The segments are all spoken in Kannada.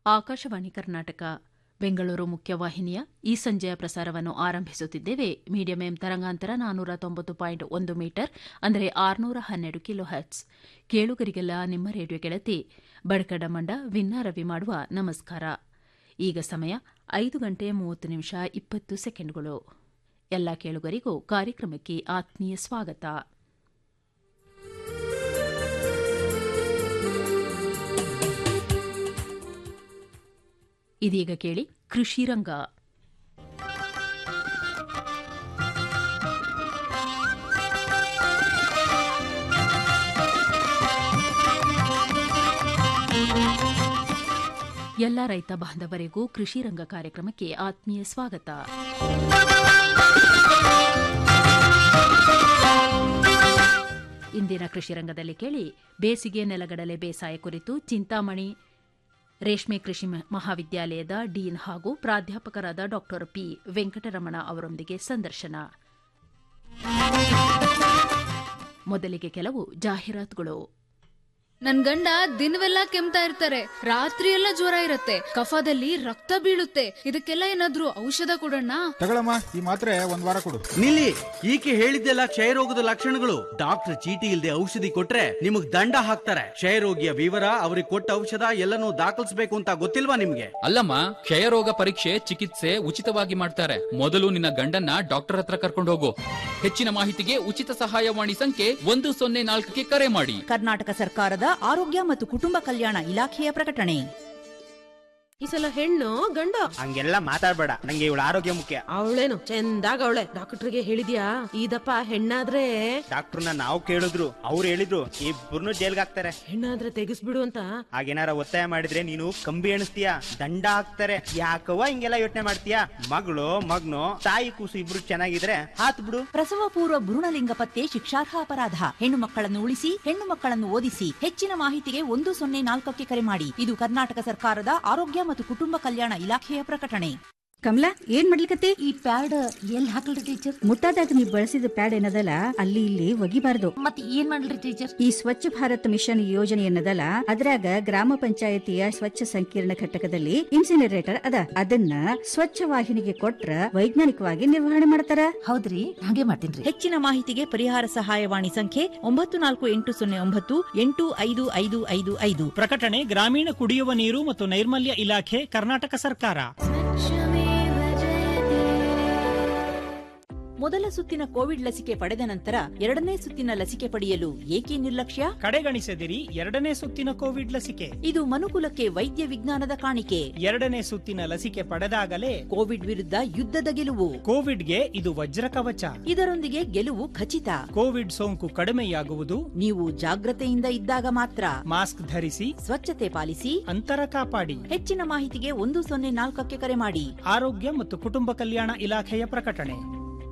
ಆಕಾಶವಾಣಿ ಕರ್ನಾಟಕ ಬೆಂಗಳೂರು ಮುಖ್ಯವಾಹಿನಿಯ ಈ ಸಂಜೆಯ ಪ್ರಸಾರವನ್ನು ಆರಂಭಿಸುತ್ತಿದ್ದೇವೆ ಮೀಡಿಯಂ ಎಂ ತರಂಗಾಂತರ ನಾನ್ನೂರ ತೊಂಬತ್ತು ಪಾಯಿಂಟ್ ಒಂದು ಮೀಟರ್ ಅಂದರೆ ಆರುನೂರ ಹನ್ನೆರಡು ಕಿಲೋ ಹರ್ಟ್ಸ್ ಕೇಳುಗರಿಗೆಲ್ಲ ನಿಮ್ಮ ರೇಡಿಯೋ ಗೆಳತಿ ಬಡಕಡ ಮಂಡ ವಿನ್ನಾರವಿ ಮಾಡುವ ನಮಸ್ಕಾರ ಈಗ ಸಮಯ ಐದು ಗಂಟೆ ಮೂವತ್ತು ನಿಮಿಷ ಇಪ್ಪತ್ತು ಸೆಕೆಂಡ್ಗಳು ಎಲ್ಲ ಕೇಳುಗರಿಗೂ ಕಾರ್ಯಕ್ರಮಕ್ಕೆ ಆತ್ಮೀಯ ಸ್ವಾಗತ ಇದೀಗ ಕೇಳಿ ಕೃಷಿ ರಂಗ ಎಲ್ಲ ರೈತ ಬಾಂಧವರಿಗೂ ಕೃಷಿ ರಂಗ ಕಾರ್ಯಕ್ರಮಕ್ಕೆ ಆತ್ಮೀಯ ಸ್ವಾಗತ ಇಂದಿನ ಕೃಷಿ ರಂಗದಲ್ಲಿ ಕೇಳಿ ಬೇಸಿಗೆ ನೆಲಗಡಲೆ ಬೇಸಾಯ ಕುರಿತು ಚಿಂತಾಮಣಿ ರೇಷ್ಮೆ ಕೃಷಿ ಮಹಾವಿದ್ಯಾಲಯದ ಡೀನ್ ಹಾಗೂ ಪ್ರಾಧ್ಯಾಪಕರಾದ ಡಾ ಪಿ ವೆಂಕಟರಮಣ ಅವರೊಂದಿಗೆ ಸಂದರ್ಶನ ಮೊದಲಿಗೆ ಕೆಲವು ಜಾಹೀರಾತುಗಳು ನನ್ ಗಂಡ ದಿನವೆಲ್ಲ ಕೆಮ್ತಾ ಇರ್ತಾರೆ ರಾತ್ರಿ ಎಲ್ಲ ಜ್ವರ ಇರತ್ತೆ ಕಫದಲ್ಲಿ ರಕ್ತ ಬೀಳುತ್ತೆ ಇದಕ್ಕೆಲ್ಲ ಏನಾದ್ರೂ ಔಷಧ ಕೊಡೋಣ ತಗೊಳಮ್ಮ ಈ ಮಾತ್ರೆ ಒಂದ್ ವಾರ ಕೊಡು ನಿಲ್ಲಿ ಈಕೆ ಹೇಳಿದ್ದೆಲ್ಲ ಕ್ಷಯರೋಗದ ಲಕ್ಷಣಗಳು ಡಾಕ್ಟರ್ ಚೀಟಿ ಇಲ್ಲದೆ ಔಷಧಿ ಕೊಟ್ರೆ ನಿಮಗ್ ದಂಡ ಹಾಕ್ತಾರೆ ಕ್ಷಯರೋಗಿಯ ವಿವರ ಅವ್ರಿಗೆ ಕೊಟ್ಟ ಔಷಧ ಎಲ್ಲನೂ ದಾಖಲಿಸಬೇಕು ಅಂತ ಗೊತ್ತಿಲ್ವಾ ನಿಮ್ಗೆ ಅಲ್ಲಮ್ಮ ಕ್ಷಯರೋಗ ಪರೀಕ್ಷೆ ಚಿಕಿತ್ಸೆ ಉಚಿತವಾಗಿ ಮಾಡ್ತಾರೆ ಮೊದಲು ನಿನ್ನ ಗಂಡನ್ನ ಡಾಕ್ಟರ್ ಹತ್ರ ಕರ್ಕೊಂಡು ಹೋಗು ಹೆಚ್ಚಿನ ಮಾಹಿತಿಗೆ ಉಚಿತ ಸಹಾಯವಾಣಿ ಸಂಖ್ಯೆ ಒಂದು ಸೊನ್ನೆ ನಾಲ್ಕಕ್ಕೆ ಕರೆ ಮಾಡಿ ಕರ್ನಾಟಕ ಸರ್ಕಾರದ ಆರೋಗ್ಯ ಮತ್ತು ಕುಟುಂಬ ಕಲ್ಯಾಣ ಇಲಾಖೆಯ ಪ್ರಕಟಣೆ ಈ ಸಲ ಹೆಣ್ಣು ಗಂಡ ಹಂಗೆಲ್ಲ ಮಾತಾಡ್ಬೇಡ ನಂಗೆ ಇವಳ ಆರೋಗ್ಯ ಮುಖ್ಯ ಅವಳೇನು ಚಂದಾಗ ಅವಳೆ ಡಾಕ್ಟರ್ಗೆ ಹೇಳಿದ್ಯಾ ಇದಪ್ಪ ಹೆಣ್ಣಾದ್ರೆ ಡಾಕ್ಟರ್ನ ನಾವು ಕೇಳಿದ್ರು ಅವ್ರು ಹೇಳಿದ್ರು ಇಬ್ಬರನ್ನು ಜೈಲ್ಗೆ ಹಾಕ್ತಾರೆ ಹೆಣ್ಣಾದ್ರೆ ತೆಗಿಸ್ಬಿಡು ಅಂತ ಹಾಗೇನಾರ ಒತ್ತಾಯ ಮಾಡಿದ್ರೆ ನೀನು ಕಂಬಿ ಎಣಿಸ್ತೀಯ ದಂಡ ಹಾಕ್ತಾರೆ ಯಾಕವ್ವ ಹಿಂಗೆಲ್ಲ ಯೋಚನೆ ಮಾಡ್ತೀಯ ಮಗಳು ಮಗ್ನು ತಾಯಿ ಕೂಸು ಇಬ್ರು ಚೆನ್ನಾಗಿದ್ರೆ ಹಾತ್ ಬಿಡು ಪ್ರಸವ ಪೂರ್ವ ಭ್ರೂಣಲಿಂಗ ಪತ್ತೆ ಶಿಕ್ಷಾರ್ಹ ಅಪರಾಧ ಹೆಣ್ಣು ಮಕ್ಕಳನ್ನು ಉಳಿಸಿ ಹೆಣ್ಣು ಮಕ್ಕಳನ್ನು ಓದಿಸಿ ಹೆಚ್ಚಿನ ಮಾಹಿತಿಗೆ ಒಂದು ಸೊನ್ನೆ ನಾಲ್ಕಕ್ಕೆ ಕರೆ ಮಾಡಿ ಇದು ಕರ್ನಾಟಕ ಸರ್ಕಾರದ ಆರೋಗ್ಯ ಮತ್ತು ಕುಟುಂಬ ಕಲ್ಯಾಣ ಇಲಾಖೆಯ ಪ್ರಕಟಣೆ ಕಮಲಾ ಏನ್ ಮಾಡ್ಲಿಕತ್ತಿ ಈ ಪ್ಯಾಡ್ ಎಲ್ಲಿ ಹಾಕಲ್ರಿ ಟೀಚರ್ ಮುಟ್ಟಾದಾಗ ನೀವು ಬಳಸಿದ ಪ್ಯಾಡ್ ಏನದಲ್ಲ ಅಲ್ಲಿ ಇಲ್ಲಿ ಒಗಿಬಾರ್ದು ಮತ್ ಏನ್ ಮಾಡ್ಲಿ ಟೀಚರ್ ಈ ಸ್ವಚ್ಛ ಭಾರತ್ ಮಿಷನ್ ಯೋಜನೆ ಏನದಲ್ಲ ಅದ್ರಾಗ ಗ್ರಾಮ ಪಂಚಾಯತಿಯ ಸ್ವಚ್ಛ ಸಂಕೀರ್ಣ ಘಟಕದಲ್ಲಿ ಇನ್ಸಿನರೇಟರ್ ಅದ ಅದನ್ನ ಸ್ವಚ್ಛ ವಾಹಿನಿಗೆ ಕೊಟ್ರ ವೈಜ್ಞಾನಿಕವಾಗಿ ನಿರ್ವಹಣೆ ಮಾಡ್ತಾರ ಹೌದ್ರಿ ಹಾಗೆ ಮಾಡ್ತೀನ್ರಿ ಹೆಚ್ಚಿನ ಮಾಹಿತಿಗೆ ಪರಿಹಾರ ಸಹಾಯವಾಣಿ ಸಂಖ್ಯೆ ಒಂಬತ್ತು ನಾಲ್ಕು ಎಂಟು ಸೊನ್ನೆ ಒಂಬತ್ತು ಎಂಟು ಐದು ಐದು ಐದು ಐದು ಪ್ರಕಟಣೆ ಗ್ರಾಮೀಣ ಕುಡಿಯುವ ನೀರು ಮತ್ತು ನೈರ್ಮಲ್ಯ ಇಲಾಖೆ ಕರ್ನಾಟಕ ಸರ್ಕಾರ ಮೊದಲ ಸುತ್ತಿನ ಕೋವಿಡ್ ಲಸಿಕೆ ಪಡೆದ ನಂತರ ಎರಡನೇ ಸುತ್ತಿನ ಲಸಿಕೆ ಪಡೆಯಲು ಏಕೆ ನಿರ್ಲಕ್ಷ್ಯ ಕಡೆಗಣಿಸದಿರಿ ಎರಡನೇ ಸುತ್ತಿನ ಕೋವಿಡ್ ಲಸಿಕೆ ಇದು ಮನುಕುಲಕ್ಕೆ ವೈದ್ಯ ವಿಜ್ಞಾನದ ಕಾಣಿಕೆ ಎರಡನೇ ಸುತ್ತಿನ ಲಸಿಕೆ ಪಡೆದಾಗಲೇ ಕೋವಿಡ್ ವಿರುದ್ಧ ಯುದ್ಧದ ಗೆಲುವು ಕೋವಿಡ್ಗೆ ಇದು ವಜ್ರ ಕವಚ ಇದರೊಂದಿಗೆ ಗೆಲುವು ಖಚಿತ ಕೋವಿಡ್ ಸೋಂಕು ಕಡಿಮೆಯಾಗುವುದು ನೀವು ಜಾಗ್ರತೆಯಿಂದ ಇದ್ದಾಗ ಮಾತ್ರ ಮಾಸ್ಕ್ ಧರಿಸಿ ಸ್ವಚ್ಛತೆ ಪಾಲಿಸಿ ಅಂತರ ಕಾಪಾಡಿ ಹೆಚ್ಚಿನ ಮಾಹಿತಿಗೆ ಒಂದು ಸೊನ್ನೆ ನಾಲ್ಕಕ್ಕೆ ಕರೆ ಮಾಡಿ ಆರೋಗ್ಯ ಮತ್ತು ಕುಟುಂಬ ಕಲ್ಯಾಣ ಇಲಾಖೆಯ ಪ್ರಕಟಣೆ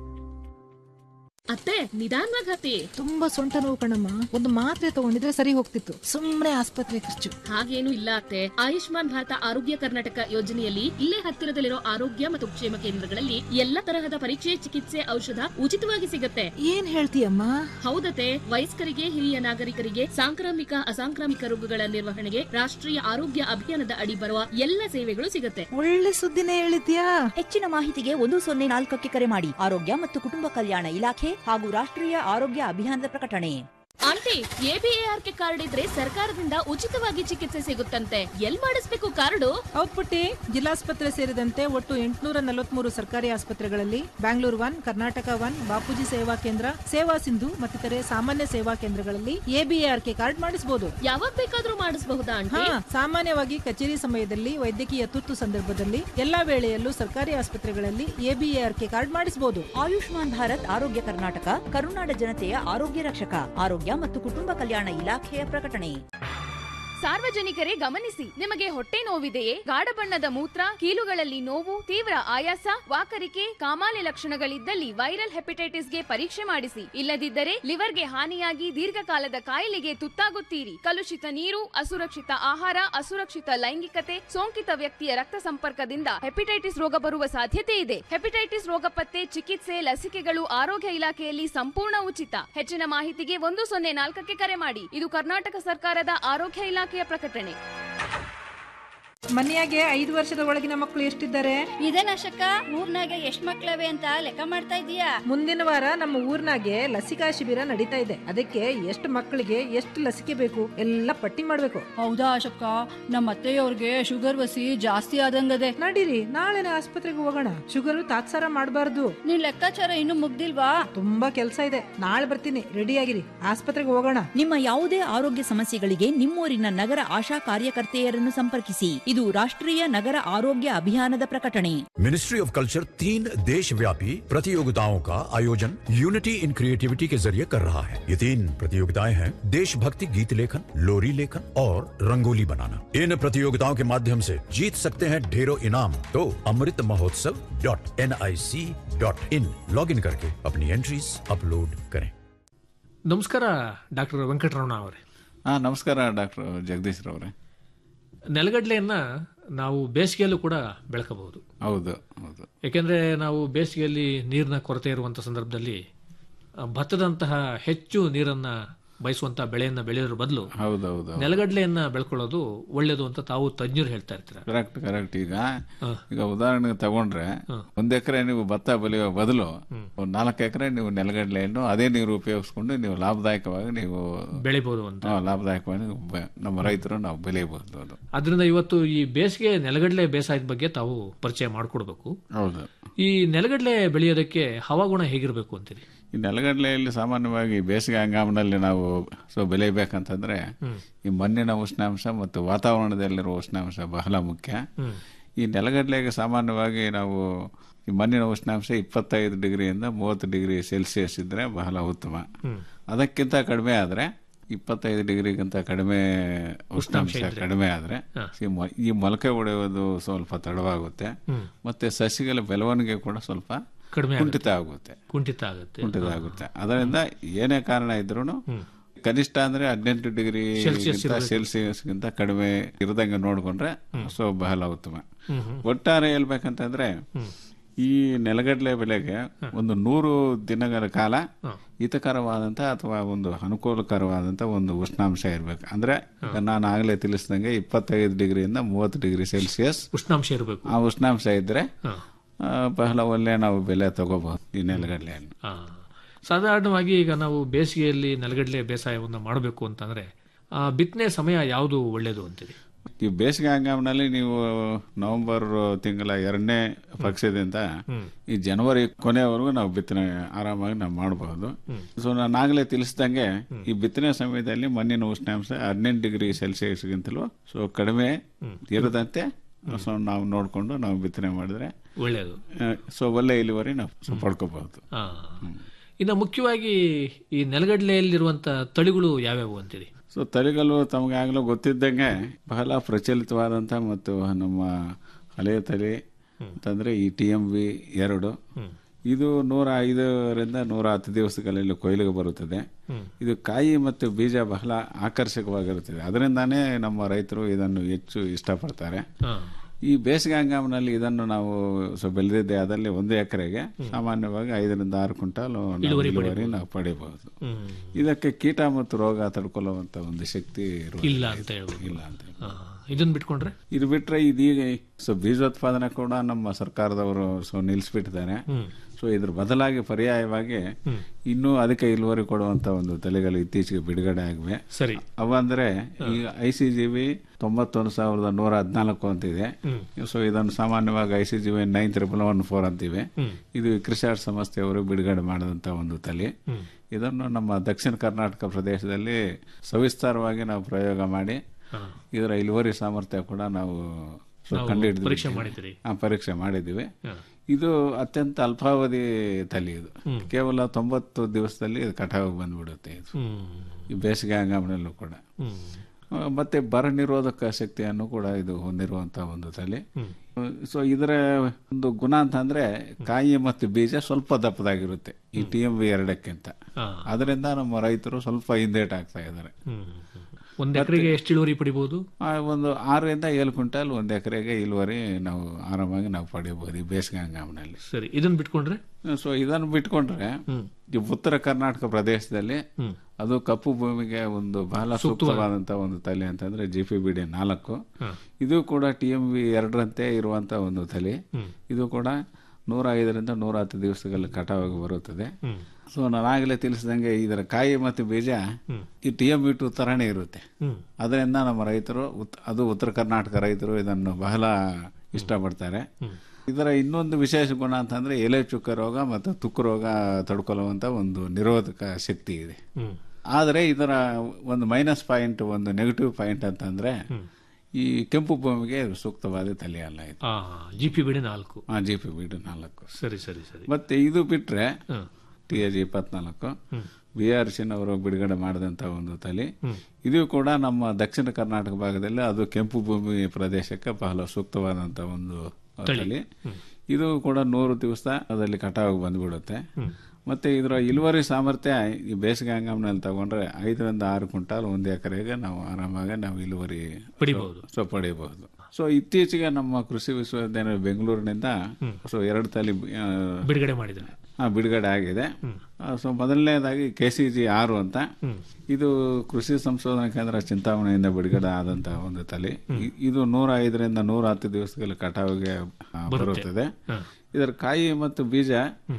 ಅತ್ತೆ ನಿಧಾನವಾಗಿ ಹತ್ತಿ ತುಂಬಾ ಸೊಂಟ ನೋವು ಕಣಮ್ಮ ಒಂದು ಮಾತ್ರೆ ತಗೊಂಡಿದ್ರೆ ಸರಿ ಹೋಗ್ತಿತ್ತು ಸುಮ್ನೆ ಆಸ್ಪತ್ರೆ ಖರ್ಚು ಹಾಗೇನು ಇಲ್ಲ ಅತ್ತೆ ಆಯುಷ್ಮಾನ್ ಭಾರತ ಆರೋಗ್ಯ ಕರ್ನಾಟಕ ಯೋಜನೆಯಲ್ಲಿ ಇಲ್ಲೇ ಹತ್ತಿರದಲ್ಲಿರೋ ಆರೋಗ್ಯ ಮತ್ತು ಕ್ಷೇಮ ಕೇಂದ್ರಗಳಲ್ಲಿ ಎಲ್ಲ ತರಹದ ಪರೀಕ್ಷೆ ಚಿಕಿತ್ಸೆ ಔಷಧ ಉಚಿತವಾಗಿ ಸಿಗುತ್ತೆ ಏನ್ ಹೇಳ್ತೀಯಮ್ಮ ಹೌದತೆ ವಯಸ್ಕರಿಗೆ ಹಿರಿಯ ನಾಗರಿಕರಿಗೆ ಸಾಂಕ್ರಾಮಿಕ ಅಸಾಂಕ್ರಾಮಿಕ ರೋಗಗಳ ನಿರ್ವಹಣೆಗೆ ರಾಷ್ಟ್ರೀಯ ಆರೋಗ್ಯ ಅಭಿಯಾನದ ಅಡಿ ಬರುವ ಎಲ್ಲ ಸೇವೆಗಳು ಸಿಗುತ್ತೆ ಒಳ್ಳೆ ಸುದ್ದಿನೇ ಹೇಳಿದ್ಯಾ ಹೆಚ್ಚಿನ ಮಾಹಿತಿಗೆ ಒಂದು ಸೊನ್ನೆ ನಾಲ್ಕಕ್ಕೆ ಕರೆ ಮಾಡಿ ಆರೋಗ್ಯ ಮತ್ತು ಕುಟುಂಬ ಕಲ್ಯಾಣ ಇಲಾಖೆ ಹಾಗೂ ರಾಷ್ಟ್ರೀಯ ಆರೋಗ್ಯ ಅಭಿಯಾನದ ಪ್ರಕಟಣೆ ಆಂಟಿ ಎಬಿಎಆರ್ಕೆ ಕಾರ್ಡ್ ಇದ್ರೆ ಸರ್ಕಾರದಿಂದ ಉಚಿತವಾಗಿ ಚಿಕಿತ್ಸೆ ಸಿಗುತ್ತಂತೆ ಎಲ್ ಮಾಡಿಸ್ಬೇಕು ಕಾರ್ಡು ಹೌದ್ ಪುಟ್ಟಿ ಜಿಲ್ಲಾಸ್ಪತ್ರೆ ಸೇರಿದಂತೆ ಒಟ್ಟು ಎಂಟುನೂರ ನಲವತ್ಮೂರು ಸರ್ಕಾರಿ ಆಸ್ಪತ್ರೆಗಳಲ್ಲಿ ಬ್ಯಾಂಗ್ಳೂರ್ ಒನ್ ಕರ್ನಾಟಕ ಒನ್ ಬಾಪೂಜಿ ಸೇವಾ ಕೇಂದ್ರ ಸೇವಾ ಸಿಂಧು ಮತ್ತಿತರೆ ಸಾಮಾನ್ಯ ಸೇವಾ ಕೇಂದ್ರಗಳಲ್ಲಿ ಎಬಿಎಆರ್ಕೆ ಕಾರ್ಡ್ ಮಾಡಿಸಬಹುದು ಯಾವಾಗ ಬೇಕಾದ್ರೂ ಮಾಡಿಸಬಹುದಾ ಹಾ ಆಂಟಿ ಸಾಮಾನ್ಯವಾಗಿ ಕಚೇರಿ ಸಮಯದಲ್ಲಿ ವೈದ್ಯಕೀಯ ತುರ್ತು ಸಂದರ್ಭದಲ್ಲಿ ಎಲ್ಲಾ ವೇಳೆಯಲ್ಲೂ ಸರ್ಕಾರಿ ಆಸ್ಪತ್ರೆಗಳಲ್ಲಿ ಎಬಿಎಆರ್ಕೆ ಕಾರ್ಡ್ ಮಾಡಿಸಬಹುದು ಆಯುಷ್ಮಾನ್ ಭಾರತ್ ಆರೋಗ್ಯ ಕರ್ನಾಟಕ ಕರುನಾಡ ಜನತೆಯ ಆರೋಗ್ಯ ರಕ್ಷಕ ಆರೋಗ್ಯ ಮತ್ತು ಕುಟುಂಬ ಕಲ್ಯಾಣ ಇಲಾಖೆಯ ಪ್ರಕಟಣೆ ಸಾರ್ವಜನಿಕರೇ ಗಮನಿಸಿ ನಿಮಗೆ ಹೊಟ್ಟೆ ನೋವಿದೆಯೇ ಗಾಢ ಬಣ್ಣದ ಮೂತ್ರ ಕೀಲುಗಳಲ್ಲಿ ನೋವು ತೀವ್ರ ಆಯಾಸ ವಾಕರಿಕೆ ಕಾಮಾಲೆ ಲಕ್ಷಣಗಳಿದ್ದಲ್ಲಿ ವೈರಲ್ ಹೆಪಟೈಟಿಸ್ಗೆ ಪರೀಕ್ಷೆ ಮಾಡಿಸಿ ಇಲ್ಲದಿದ್ದರೆ ಲಿವರ್ಗೆ ಹಾನಿಯಾಗಿ ದೀರ್ಘಕಾಲದ ಕಾಯಿಲೆಗೆ ತುತ್ತಾಗುತ್ತೀರಿ ಕಲುಷಿತ ನೀರು ಅಸುರಕ್ಷಿತ ಆಹಾರ ಅಸುರಕ್ಷಿತ ಲೈಂಗಿಕತೆ ಸೋಂಕಿತ ವ್ಯಕ್ತಿಯ ರಕ್ತ ಸಂಪರ್ಕದಿಂದ ಹೆಪಟೈಟಿಸ್ ರೋಗ ಬರುವ ಸಾಧ್ಯತೆ ಇದೆ ಹೆಪಟೈಟಿಸ್ ರೋಗ ಪತ್ತೆ ಚಿಕಿತ್ಸೆ ಲಸಿಕೆಗಳು ಆರೋಗ್ಯ ಇಲಾಖೆಯಲ್ಲಿ ಸಂಪೂರ್ಣ ಉಚಿತ ಹೆಚ್ಚಿನ ಮಾಹಿತಿಗೆ ಒಂದು ಸೊನ್ನೆ ನಾಲ್ಕಕ್ಕೆ ಕರೆ ಮಾಡಿ ಇದು ಕರ್ನಾಟಕ ಸರ್ಕಾರದ ಆರೋಗ್ಯ ಇಲಾಖೆಯ ಪ್ರಕಟಣೆ ಮನೆಯಾಗೆ ಐದು ವರ್ಷದ ಒಳಗಿನ ಮಕ್ಕಳು ಎಷ್ಟಿದ್ದಾರೆ ಇದೇನಶಕ ಊರ್ನಾಗ ಎಷ್ಟ್ ಮಕ್ಳವೆ ಅಂತ ಲೆಕ್ಕ ಮಾಡ್ತಾ ಇದೀಯಾ ಮುಂದಿನ ವಾರ ನಮ್ಮ ಊರ್ನಾಗೆ ಲಸಿಕಾ ಶಿಬಿರ ನಡೀತಾ ಇದೆ ಅದಕ್ಕೆ ಎಷ್ಟು ಮಕ್ಕಳಿಗೆ ಎಷ್ಟು ಲಸಿಕೆ ಬೇಕು ಎಲ್ಲ ಪಟ್ಟಿ ಮಾಡ್ಬೇಕು ಹೌದಾ ಅಶಕ್ಕ ನಮ್ಮ ಅತ್ತೆಯವ್ರಿಗೆ ಶುಗರ್ ವಸಿ ಜಾಸ್ತಿ ಆದಂಗದೆ ನಡೀರಿ ನಾಳೆನೆ ಆಸ್ಪತ್ರೆಗೆ ಹೋಗೋಣ ಶುಗರ್ ತಾತ್ಸಾರ ಮಾಡಬಾರ್ದು ನಿನ್ ಲೆಕ್ಕಾಚಾರ ಇನ್ನು ಮುಗ್ದಿಲ್ವಾ ತುಂಬಾ ಕೆಲಸ ಇದೆ ನಾಳೆ ಬರ್ತೀನಿ ರೆಡಿ ಆಗಿರಿ ಆಸ್ಪತ್ರೆಗೆ ಹೋಗೋಣ ನಿಮ್ಮ ಯಾವುದೇ ಆರೋಗ್ಯ ಸಮಸ್ಯೆಗಳಿಗೆ ನಿಮ್ಮೂರಿನ ನಗರ ಆಶಾ ಕಾರ್ಯಕರ್ತೆಯರನ್ನು ಸಂಪರ್ಕಿಸಿ ಇದು ರಾಷ್ಟ್ರೀಯ ನಗರ ಆರೋಗ್ಯ ಅಭಿಯಾನದ ಪ್ರಕಟಣೆ मिनिस्ट्री ऑफ कल्चर तीन देश व्यापी प्रतियोगिताओं का आयोजन यूनिटी इन क्रिएटिविटी के जरिए कर रहा है ये तीन प्रतियोगिताएं हैं देशभक्ति गीत लेखन लोरी लेखन और रंगोली बनाना इन प्रतियोगिताओं के माध्यम से जीत सकते हैं ढेरों इनाम तो Amrit Mahotsav dot N I C dot in log in करके अपनी एंट्रीज अपलोड करें ನಮಸ್ಕಾರ ಡಾಕ್ಟರ್ ವೆಂಕಟರಮಣ ಅವರೇ ಹಾಂ ನಮಸ್ಕಾರ ಡಾಕ್ಟರ್ ಜಗದೀಶ್ ರವರೇ ನೆಲಗಡಲೆಯನ್ನ ನಾವು ಬೇಸಿಗೆಯಲ್ಲೂ ಕೂಡ ಬೆಳಕಬಹುದು ಹೌದು ಹೌದು ಯಾಕೆಂದ್ರೆ ನಾವು ಬೇಸಿಗೆಯಲ್ಲಿ ನೀರಿನ ಕೊರತೆ ಇರುವಂತಹ ಸಂದರ್ಭದಲ್ಲಿ ಆ, ಭತ್ತದಂತಹ ಹೆಚ್ಚು ನೀರನ್ನ ಬಯಸುವಂತಹ ಬೆಳೆಯನ್ನ ಬೆಳೆಯೋದ್ರ ಬದಲು ಹೌದೌದು ನೆಲಗಡಲೆಯನ್ನ ಬೆಳ್ಕೊಳ್ಳೋದು ಒಳ್ಳೇದು ಅಂತ ತಾವು ತಜ್ಞರು ಹೇಳ್ತಾ ಇರ್ತೀರ ಕರೆಕ್ಟ್ ಕರೆಕ್ಟ್ ಈಗ ಈಗ ಉದಾಹರಣೆಗೆ ತಗೊಂಡ್ರೆ ಒಂದ್ ಎಕರೆ ನೀವು ಭತ್ತ ಬೆಳೆಯೋ ಬದಲು ಒಂದ್ ನಾಲ್ಕು ಎಕರೆ ನೀವು ನೆಲಗಡಲೆಯನ್ನು ಅದೇ ನೀರು ಉಪಯೋಗಿಸ್ಕೊಂಡು ನೀವು ಲಾಭದಾಯಕವಾಗಿ ನೀವು ಬೆಳಿಬಹುದು ಅಂತ ಹಾ, ಲಾಭದಾಯಕವಾಗಿ ನೀವು ಬೆ- ನಮ್ಮ ರೈತರು ನಾವು ಬೆಳೆಯಬಹುದು ಅದು ಅದರಿಂದ ಇವತ್ತು ಈ ಬೇಸಿಗೆ ನೆಲಗಡಲೆ ಬೇಸಾಯದ ಬಗ್ಗೆ ತಾವು ಪರಿಚಯ ಮಾಡಿಕೊಡ್ಬೇಕು ಹೌದು ಈ ನೆಲಗಡಲೆ ಬೆಳೆಯೋದಕ್ಕೆ ಹವಾಗುಣ ಹೇಗಿರಬೇಕು ಅಂತೀರಿ ಈ ನೆಲಗಡಲೆಯಲ್ಲಿ ಸಾಮಾನ್ಯವಾಗಿ ಬೇಸಿಗೆ ಹಂಗಾಮಿನಲ್ಲಿ ನಾವು ಸೊ ಬೆಳೆಯಬೇಕಂತಂದ್ರೆ ಈ ಮಣ್ಣಿನ ಉಷ್ಣಾಂಶ ಮತ್ತು ವಾತಾವರಣದಲ್ಲಿರುವ ಉಷ್ಣಾಂಶ ಬಹಳ ಮುಖ್ಯ ಹ್ಮ್. ಈ ನೆಲಗಡಲೆಗೆ ಸಾಮಾನ್ಯವಾಗಿ ನಾವು ಈ ಮಣ್ಣಿನ ಉಷ್ಣಾಂಶ ಇಪ್ಪತ್ತೈದು ಡಿಗ್ರಿಯಿಂದ ಮೂವತ್ತು ಡಿಗ್ರಿ ಸೆಲ್ಸಿಯಸ್ ಇದ್ರೆ ಬಹಳ ಉತ್ತಮ ಹ್ಮ್. ಅದಕ್ಕಿಂತ ಕಡಿಮೆ ಆದ್ರೆ ಇಪ್ಪತ್ತೈದು ಡಿಗ್ರಿಗಿಂತ ಕಡಿಮೆ ಉಷ್ಣಾಂಶ ಇದ್ರೆ. ಕಡಿಮೆ ಆದ್ರೆ ಹಾ. ಈ ಮೊ- ಈ ಮೊಳಕೆ ಒಡೆಯೋದು ಸ್ವಲ್ಪ ತಡವಾಗುತ್ತೆ ಹ್ಮ್. ಮತ್ತೆ ಸಸಿಗಳ ಬೆಳವಣಿಗೆ ಕೂಡ ಸ್ವಲ್ಪ ಕಡಿಮೆ ಆಗುತ್ತೆ. ಕುಂಠಿತ ಆಗುತ್ತೆ ಕುಂಠಿತ ಆಗುತ್ತೆ ಕುಂಠಿತ ಆಗುತ್ತೆ ಅದರಿಂದ ಏನೇ ಕಾರಣ ಇದ್ರೂ ಕನಿಷ್ಠ ಅಂದ್ರೆ ಹದಿನೆಂಟು ಡಿಗ್ರಿ ಸೆಲ್ಸಿಯಸ್ ಇರ್ಬೇಕು. ಸೆಲ್ಸಿಯಸ್ಗಿಂತ ಕಡಿಮೆ ಇರದಂಗೆ ನೋಡ್ಕೊಂಡ್ರೆ ಸೊ ಬಹಳ ಉತ್ತಮ ಹ್ಮ್, ಹ್ಮ್. ಒಟ್ಟಾರೆ ಹೇಳ್ಬೇಕಂತಂದ್ರೆ ಈ ನೆಲಗಡಲೆ ಬೆಳೆಗೆ ಒಂದು ನೂರು ದಿನಗಳ ಕಾಲ ಹಿತಕರವಾದಂತ ಅಥವಾ ಒಂದು ಅನುಕೂಲಕರವಾದಂತ ಒಂದು ಉಷ್ಣಾಂಶ ಇರಬೇಕು ಅಂದ್ರೆ ಈಗ ನಾನು ಆಗಲೇ ತಿಳಿಸಿದಂಗೆ ಇಪ್ಪತ್ತೈದು ಡಿಗ್ರಿಯಿಂದ ಮೂವತ್ತು ಡಿಗ್ರಿ ಸೆಲ್ಸಿಯಸ್ ಉಷ್ಣಾಂಶ ಇರಬೇಕು ಆ ಉಷ್ಣಾಂಶ ಇದ್ರೆ ಹಾ. ಆ, ಬಹಳ ಒಳ್ಳೆ ನಾವು ಬೆಲೆ ತಗೋಬಹುದು ಈ ನೆಲಗಡಲೆಯನ್ನು ಆ, ಸಾಧಾರಣವಾಗಿ ಈಗ ನಾವು ಬೇಸಿಗೆಯಲ್ಲಿ ನೆಲಗಡಲೆ ಬೇಸಾಯವನ್ನು ಮಾಡಬೇಕು ಅಂತಂದ್ರೆ ಆ, ಬಿತ್ತನೆ ಸಮಯ ಯಾವುದು ಒಳ್ಳೇದು ಅಂತೀರಿ ಈ ಬೇಸಿಗೆ ಹಂಗಾಮಿನಲ್ಲಿ ನೀವು ನವೆಂಬರ್ ತಿಂಗಳ ಎರಡನೇ ಪಕ್ಷದಿಂದ ಈ ಜನವರಿ ಕೊನೆಯವರೆಗೂ ನಾವು ಬಿತ್ತನೆ ಆರಾಮಾಗಿ ನಾವು ಮಾಡಬಹುದು ಸೊ ನಾನು ಆಗಲೇ ತಿಳಿಸಿದಂಗೆ ಈ ಬಿತ್ತನೆ ಸಮಯದಲ್ಲಿ ಮಣ್ಣಿನ ಉಷ್ಣಾಂಶ ಹದಿನೆಂಟು ಡಿಗ್ರಿ ಸೆಲ್ಸಿಯಸ್ಗಿಂತಲೂ ಸೊ ಕಡಿಮೆ ಇರದಂತೆ ಸೊ ನಾವು ನೋಡಿಕೊಂಡು ನಾವು ಬಿತ್ತನೆ ಮಾಡಿದ್ರೆ ಒಳ್ಳೆಯದು ಸೊ ಒಳ್ಳೆ ಇಳುವರಿ ನಾವು ಸೊ ಪಡ್ಕೋಬಹುದು ಆ. ಇನ್ನು ಮುಖ್ಯವಾಗಿ ಈ ನೆಲಗಡಲೆಯಲ್ಲಿರುವಂತ ತಳಿಗಳು ಯಾವ್ಯಾವು ಅಂತೀರಿ ಸೊ ತಳಿಗಳು ತಮಗಾಗಲೂ ಗೊತ್ತಿದ್ದಂಗೆ ಬಹಳ ಪ್ರಚಲಿತವಾದಂಥ ಮತ್ತು ನಮ್ಮ ಹಳೆಯ ತಳಿ ಅಂತಂದ್ರೆ ಈ ಟಿ ಎಂ ವಿ ಎರಡು ಇದು ನೂರ ಐದರಿಂದ ನೂರ ಹತ್ತು ದಿವಸಗಳಲ್ಲಿ ಕೊಯ್ಲಿಗೆ ಬರುತ್ತದೆ ಇದು ಕಾಯಿ ಮತ್ತು ಬೀಜ ಬಹಳ ಆಕರ್ಷಕವಾಗಿರುತ್ತದೆ ಅದರಿಂದಾನೇ ನಮ್ಮ ರೈತರು ಇದನ್ನು ಹೆಚ್ಚು ಇಷ್ಟಪಡ್ತಾರೆ ಈ ಬೇಸಿಗೆ ಹಂಗಾಮಿನಲ್ಲಿ ಇದನ್ನು ನಾವು ಸೊ ಬೆಳೆದಿದ್ದೆ ಅದರಲ್ಲಿ ಒಂದು ಎಕರೆಗೆ ಸಾಮಾನ್ಯವಾಗಿ ಐದರಿಂದ ಆರು ಕ್ವಿಂಟಾಲ್ ನಾವು ಇಳುವರಿ ಇಳುವರಿ ಪಡಿಬೋದು. ನಾವು ಪಡಿಬಹುದು ಹ್ಮ್. ಇದಕ್ಕೆ ಕೀಟ ಮತ್ತು ರೋಗ ತಡ್ಕೊಳ್ಳುವಂತ ಒಂದು ಶಕ್ತಿ ಇರುವುದಿಲ್ಲ. ಇಲ್ಲ ಅಂತ ಹೇಳ್ಬೋದು ಇಲ್ಲ ಅಂತ ಆ, ಇದನ್ನ ಬಿಟ್ಕೊಂಡ್ರೆ ಇದು ಬಿಟ್ರೆ ಇದೀಗ ಸೊ ಬೀಜೋತ್ಪಾದನೆ ಕೂಡ ನಮ್ಮ ಸರ್ಕಾರದವರು ಸೊ ನಿಲ್ಲಿಸ್ಬಿಟ್ಟಿದ್ದಾರೆ ಹ್ಮ್. ಸೊ ಇದ್ರ ಬದಲಾಗಿ ಪರ್ಯಾಯವಾಗಿ ಹ್ಮ್. ಇನ್ನೂ ಅಧಿಕ ಇಳುವರಿ ಕೊಡುವಂತ ಒಂದು ತಳಿಗಳು ಇತ್ತೀಚೆಗೆ ಬಿಡುಗಡೆ ಆಗಿವೆ ಸರಿ ಅವಂದ್ರೆ ಈಗ ಐ ಸಿ ಜಿ ಬಿ ತೊಂಬತ್ತೊಂದು ಸಾವಿರದ ನೂರ ಹದಿನಾಲ್ಕು ಅಂತಿದೆ ಹ್ಮ್. ಸೊ ಇದನ್ನು ಸಾಮಾನ್ಯವಾಗಿ I C G B nine triple one four ಅಂತಿವೆ ಹ್ಮ್. ಇದು ಕೃಷಿ ಸಂಸ್ಥೆಯವರು ಬಿಡುಗಡೆ ಮಾಡಿದಂತ ಒಂದು ತಳಿ ಹ್ಮ್. ಇದನ್ನು ನಮ್ಮ ದಕ್ಷಿಣ ಕರ್ನಾಟಕ ಪ್ರದೇಶದಲ್ಲಿ ಸವಿಸ್ತಾರವಾಗಿ ನಾವು ಪ್ರಯೋಗ ಮಾಡಿ ಹಾ. ಇದರ ಇಳುವರಿ ಸಾಮರ್ಥ್ಯ ಕೂಡ ನಾವು ಸೊ ನಾವು ಕಂಡುಹಿಡಿದ್ವಿ. ಪರೀಕ್ಷೆ ಮಾಡಿದ್ದೀರಿ? ಹಾ, ಪರೀಕ್ಷೆ ಮಾಡಿದ್ದೀವಿ ಹಾ. ಇದು ಅತ್ಯಂತ ಅಲ್ಪಾವಧಿ ತಳಿ ಇದು ಹ್ಮ್. ಕೇವಲ ತೊಂಬತ್ತು ದಿವಸದಲ್ಲಿ ಇದು ಕಟಾವು ಬಂದ್ಬಿಡುತ್ತೆ ಇದು ಹ್ಮ್. ಈ ಬೇಸಿಗೆ ಹಂಗಾಮಿನಲ್ಲೂ ಕೂಡ ಹ್ಮ್. ಆ, ಮತ್ತೆ ಬರ ನಿರೋಧಕ ಶಕ್ತಿಯನ್ನು ಕೂಡ ಇದು ಹೊಂದಿರುವಂತಹ ಒಂದು ತಳಿ ಹ್ಮ್. ಸೊ ಇದರ ಒಂದು ಗುಣ ಅಂತಂದ್ರೆ ಕಾಯಿ ಮತ್ತು ಬೀಜ ಸ್ವಲ್ಪ ದಪ್ಪದಾಗಿರುತ್ತೆ ಈ ಟಿ ಎಂ ವಿ ಎರಡಕ್ಕಿಂತ ಹಾ. ಅದರಿಂದ ನಮ್ಮ ರೈತರು ಸ್ವಲ್ಪ ಹಿಂದೇಟ್ ಆಗ್ತಾ ಇದ್ದಾರೆ ಹ್ಮ್. ಒಂದ್ ಎಕರೆಗೆ ಎಷ್ಟು ಇಳುವರಿ ಪಡಿಬಹುದು ಆ, ಒಂದು ಆರರಿಂದ ಏಳು ಕ್ವಿಂಟಲ್ ಒಂದು ಎಕರೆಗೆ ಇಳುವರಿ ನಾವು ಆರಾಮಾಗಿ ನಾವು ಪಡೆಯಬಹುದು ಈ ಬೇಸಿಗೆ ಹಂಗಾಮಿನಲ್ಲಿ ಸರಿ ಇದನ್ನ ಬಿಟ್ಕೊಂಡ್ರೆ ಸೊ ಇದನ್ನು ಬಿಟ್ಕೊಂಡ್ರೆ ಈ ಉತ್ತರ ಕರ್ನಾಟಕ ಪ್ರದೇಶದಲ್ಲಿ ಅದು ಕಪ್ಪು ಭೂಮಿಗೆ ಒಂದು ಬಹಳ ಸೂಕ್ತವಾದಂತ ಒಂದು ತಲೆ ಅಂತಂದ್ರೆ ಜಿ ಪಿ ಬಿ ಡಿ ನಾಲ್ಕು ಹ. ಇದು ಕೂಡ ಟಿ ಎಂ ವಿ ಎರಡರಂತೆ ಇರುವಂತ ಒಂದು ತಲೆ ಹ್ಮ್. ಇದು ಕೂಡ ನೂರ ಐದರಿಂದ ನೂರ ಹತ್ತು ದಿವಸಗಳಲ್ಲಿ ಕಟಾವಾಗಿ ಬರುತ್ತದೆ ಹ್ಮ್. ಸೊ ನಾನಾಗಲೇ ತಿಳಿಸಿದಂಗೆ ಇದರ ಕಾಯಿ ಮತ್ತು ಬೀಜ ಹ್ಮ್. ಈ ಟಿ ಎಂ ವಿ ಟು ತರಾನೇ ಇರುತ್ತೆ ಹ್ಮ್. ಅದರಿಂದ ನಮ್ಮ ರೈತರು ಉತ್- ಅದು ಉತ್ತರ ಕರ್ನಾಟಕ ರೈತರು ಇದನ್ನು ಬಹಳ ಇಷ್ಟಪಡ್ತಾರೆ ಇದರ ಇನ್ನೊಂದು ವಿಶೇಷ ಗುಣ ಅಂತಂದ್ರೆ ಎಲೆ ಚುಕ್ಕ ರೋಗ ಮತ್ತು ತುಕ್ಕು ರೋಗ ತಡ್ಕೊಳ್ಳುವಂತ ಒಂದು ನಿರೋಧಕ ಶಕ್ತಿ ಇದೆ ಹ್ಮ್. ಆದರೆ ಇದರ ಒಂದು ಮೈನಸ್ ಪಾಯಿಂಟ್ ಒಂದು ನೆಗೆಟಿವ್ ಪಾಯಿಂಟ್ ಅಂತಂದ್ರೆ ಈ ಕೆಂಪು ಭೂಮಿಗೆ ಸೂಕ್ತವಾದ ತಲೆ ಅಲ್ಲ ಇದು ಆ ಜಿ ಪಿ ಬಿಡಿ ನಾಲ್ಕು ಜಿ ಪಿ ಬಿಡು ನಾಲ್ಕು ಸರಿ ಸರಿ ಸರಿ ಮತ್ತೆ ಇದು ಬಿಟ್ರೆ ಹ. ಟಿ ಎಜ್ ಇಪ್ಪತ್ನಾಲ್ಕು ಹ್ಮ್. ಬಿ ಆರ್ ಸಿನವರು ಬಿಡುಗಡೆ ಮಾಡಿದಂತ ಒಂದು ತಲೆ ಹ್ಮ್. ಇದು ಕೂಡ ನಮ್ಮ ದಕ್ಷಿಣ ಕರ್ನಾಟಕ ಭಾಗದಲ್ಲಿ ಅದು ಕೆಂಪು ಭೂಮಿ ಪ್ರದೇಶಕ್ಕೆ ಬಹಳ ಸೂಕ್ತವಾದಂತ ಒಂದು ತಳಿ. ತಳಿ ಹ್ಮ್. ಇದು ಕೂಡ ನೂರು ದಿವಸ ಅದರಲ್ಲಿ ಕಟಾವು ಬಂದ್ಬಿಡುತ್ತೆ ಹ್ಮ್. ಮತ್ತೆ ಇದರ ಇಳುವರಿ ಸಾಮರ್ಥ್ಯ ಈ ಬೇಸಿಗೆ ಹಂಗಾಮಿನಲ್ಲಿ ತಗೊಂಡ್ರೆ ಐದರಿಂದ ಆರು ಕ್ವಿಂಟಾಲ್ ಒಂದು ಎಕರೆಗೆ ನಾವು ಆರಾಮಾಗಿ ನಾವು ಇಳುವರಿ ಪಡಿಬಹುದು. ಸೊ ಪಡಿಬಹುದು ಸೊ ಇತ್ತೀಚೆಗೆ ನಮ್ಮ ಕೃಷಿ ವಿಶ್ವವಿದ್ಯಾಲಯ ಬೆಂಗಳೂರಿನಿಂದ ಸೊ ಎರಡು ತಲೆ ಆ, ಬಿಡುಗಡೆ ಮಾಡಿದ್ದಾರೆ ಆ, ಬಿಡುಗಡೆ ಆಗಿದೆ ಆ, ಸೊ ಮೊದಲನೇದಾಗಿ ಕೆ ಸಿ ಜಿ ಆರು ಅಂತ ಇದು ಕೃಷಿ ಸಂಶೋಧನಾ ಕೇಂದ್ರ ಚಿಂತಾಮಣಿಯಿಂದ ಬಿಡುಗಡೆ ಆದಂತಹ ಒಂದು ತಲೆ ಇ- ಇದು ನೂರ ಐದರಿಂದ ನೂರ ಹತ್ತು ದಿವಸಗಳ ಕಟಾವಿಗೆ ಆ, ಬರುತ್ತದೆ ಹ. ಇದರ ಕಾಯಿ ಮತ್ತು ಬೀಜ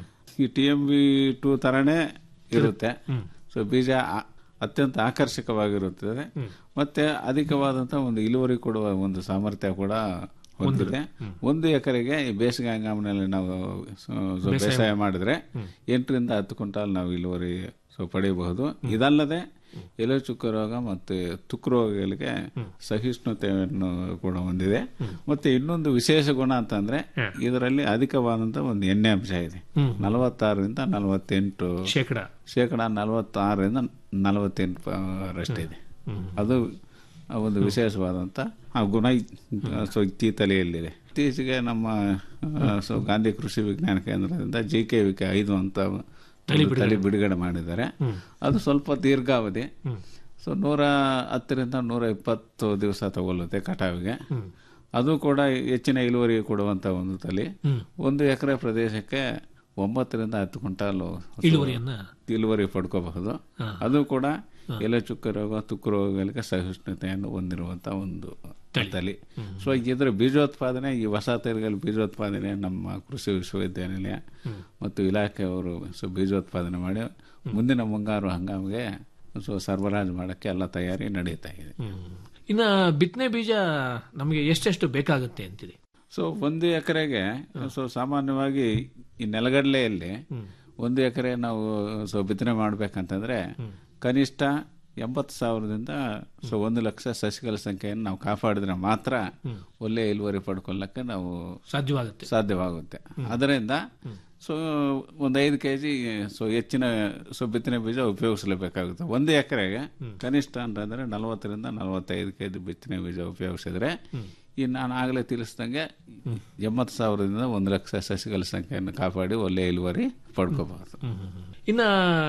ಈ ಟಿ ಎಂ ಬಿ ಟೂ ತರನೇ ಇರುತ್ತೆ ಸೊ ಬೀಜ ಆ- ಅತ್ಯಂತ ಆಕರ್ಷಕವಾಗಿರುತ್ತದೆ ಮತ್ತೆ ಅಧಿಕವಾದಂತಹ ಒಂದು ಇಳುವರಿ ಕೊಡುವ ಒಂದು ಸಾಮರ್ಥ್ಯ ಕೂಡ ಹೊಂದಿದೆ ಒಂದು ಎಕರೆಗೆ ಈ ಬೇಸಿಗೆ ಹಂಗಾಮಿನಲ್ಲಿ ನಾವು ಸೊ- ಸೊ ಬೇಸಾಯ ಬೇಸಾಯ ಮಾಡಿದ್ರೆ ಎಂಟರಿಂದ ಹತ್ತು ಕ್ವಿಂಟಾಲ್ ನಾವು ಇಳುವರಿ ಸೊ ಪಡೆಯಬಹುದು ಇದಲ್ಲದೆ ಎಲೆ ಚುಕ್ಕ ರೋಗ ಮತ್ತು ತುಕ್ಕು ರೋಗಗಳಿಗೆ ಸಹಿಷ್ಣುತೆಯನ್ನು ಕೂಡ ಹೊಂದಿದೆ ಮತ್ತೆ ಇನ್ನೊಂದು ವಿಶೇಷ ಗುಣ ಅಂತಂದ್ರೆ ಇದರಲ್ಲಿ ಅಧಿಕವಾದಂತ ಒಂದು ಎಣ್ಣೆ ಅಂಶ ಇದೆ ಹ್ಮ್. ನಲವತ್ತಾರರಿಂದ ನಲವತ್ತೆಂಟು ಶೇಕಡ ಶೇಕಡ ನಲವತ್ತಾರರಿಂದ ನಲವತ್ತೆಂಟು ರಷ್ಟಿದೆ ಅದು ಒಂದು ವಿಶೇಷವಾದಂತ ಆ ಗುಣ ಇ- ಸೊ ಈ ತಲೆಯಲ್ಲಿದೆ ಇತ್ತೀಚೆಗೆ ನಮ್ಮ ಆ, ಸೊ ಗಾಂಧಿ ಕೃಷಿ ವಿಜ್ಞಾನ ಕೇಂದ್ರದಿಂದ ಜಿ ಕೆ ವಿ ಕೆ ಐದು ಅಂತ ಒಂದು ತಳಿ ಬಿಡುಗಡೆ ತಳಿ ಬಿಡುಗಡೆ ಮಾಡಿದ್ದಾರೆ ಹ್ಮ್. ಅದು ಸ್ವಲ್ಪ ದೀರ್ಘಾವಧಿ ಹ್ಮ್. ಸೊ ನೂರ ಹತ್ತರಿಂದ ನೂರ ಇಪ್ಪತ್ತು ದಿವಸ ತಗೊಳ್ಳುತ್ತೆ ಕಟಾವಿಗೆ ಹ್ಮ್. ಅದು ಕೂಡ ಹೆಚ್ಚಿನ ಇಳುವರಿ ಕೊಡುವಂತ ಒಂದು ತಳಿ ಹ್ಮ್. ಒಂದು ಎಕರೆ ಪ್ರದೇಶಕ್ಕೆ ಒಂಬತ್ತರಿಂದ ಹತ್ತು ಕ್ವಿಂಟಾಲು ಇಳುವರಿಯನ್ನ? ಇಳುವರಿ ಪಡ್ಕೋಬಹುದು ಹಾ. ಅದು ಕೂಡ ಹಾ. ಎಲೆ ಚುಕ್ಕ ರೋಗ ತುಕ್ಕು ರೋಗಗಳಿಗೆ ಸಹಿಷ್ಣುತೆಯನ್ನು ಹೊಂದಿರುವಂತ ಒಂದು ತಳಿ ಸೊ ಇದರ ಬೀಜೋತ್ಪಾದನೆ ಈ ಹೊಸ ತಳಿಗಳ ಬೀಜೋತ್ಪಾದನೆ ನಮ್ಮ ಕೃಷಿ ವಿಶ್ವವಿದ್ಯಾನಿಲಯ ಮತ್ತು ಇಲಾಖೆಯವರು ಸೊ ಬೀಜೋತ್ಪಾದನೆ ಮಾಡಿ ಮುಂದಿನ ಮುಂಗಾರು ಹಂಗಾಮಿಗೆ ಸೊ ಸರಬರಾಜು ಮಾಡಕ್ಕೆ ಎಲ್ಲ ತಯಾರಿ ನಡೀತಾ ಇದೆ ಇನ್ನ ಬಿತ್ತನೆ ಬೀಜ ನಮಗೆ ಎಷ್ಟೆಷ್ಟು ಬೇಕಾಗುತ್ತೆ ಅಂತೀರಿ ಸೊ ಒಂದು ಎಕರೆಗೆ ಸೊ ಸಾಮಾನ್ಯವಾಗಿ ಈ ನೆಲಗಡಲೆಯಲ್ಲಿ ಒಂದು ಎಕರೆ ನಾವು ಸೊ ಬಿತ್ತನೆ ಮಾಡ್ಬೇಕಂತಂದ್ರೆ ಕನಿಷ್ಠ ಎಂಬತ್ತು ಸಾವಿರದಿಂದ ಸೊ ಒಂದು ಲಕ್ಷ ಸಸಿಗಳ ಸಂಖ್ಯೆಯನ್ನು ನಾವು ಕಾಪಾಡಿದ್ರೆ ಮಾತ್ರ ಒಳ್ಳೆ ಇಳುವರಿ ಪಡ್ಕೊಳ್ಳಕ್ಕೆ ನಾವು ಸಾಧ್ಯವಾಗುತ್ತೆ ಸಾಧ್ಯವಾಗುತ್ತೆ ಅದರಿಂದ ಸೊ ಒಂದು ಐದು ಕೆ ಜಿ ಸೊ ಹೆಚ್ಚಿನ ಸೊ ಬಿತ್ತನೆ ಬೀಜ ಉಪಯೋಗಿಸಲೇಬೇಕಾಗುತ್ತೆ ಒಂದು ಎಕರೆಗೆ ಕನಿಷ್ಠ ಅಂತಂದ್ರೆ ನಲವತ್ತರಿಂದ ನಲವತ್ತೈದು ಕೆ ಜಿ ಬಿತ್ತನೆ ಬೀಜ ಉಪಯೋಗಿಸಿದ್ರೆ ಈ ನಾನು ಆಗಲೇ ತಿಳಿಸಿದಂಗೆ ಎಂಬತ್ತು ಸಾವಿರದಿಂದ ಒಂದು ಲಕ್ಷ ಸಸಿಗಳ ಸಂಖ್ಯೆಯನ್ನು ಕಾಪಾಡಿ ಒಳ್ಳೆ ಇಳುವರಿ ಪಡ್ಕೋಬಹುದು ಇನ್ನ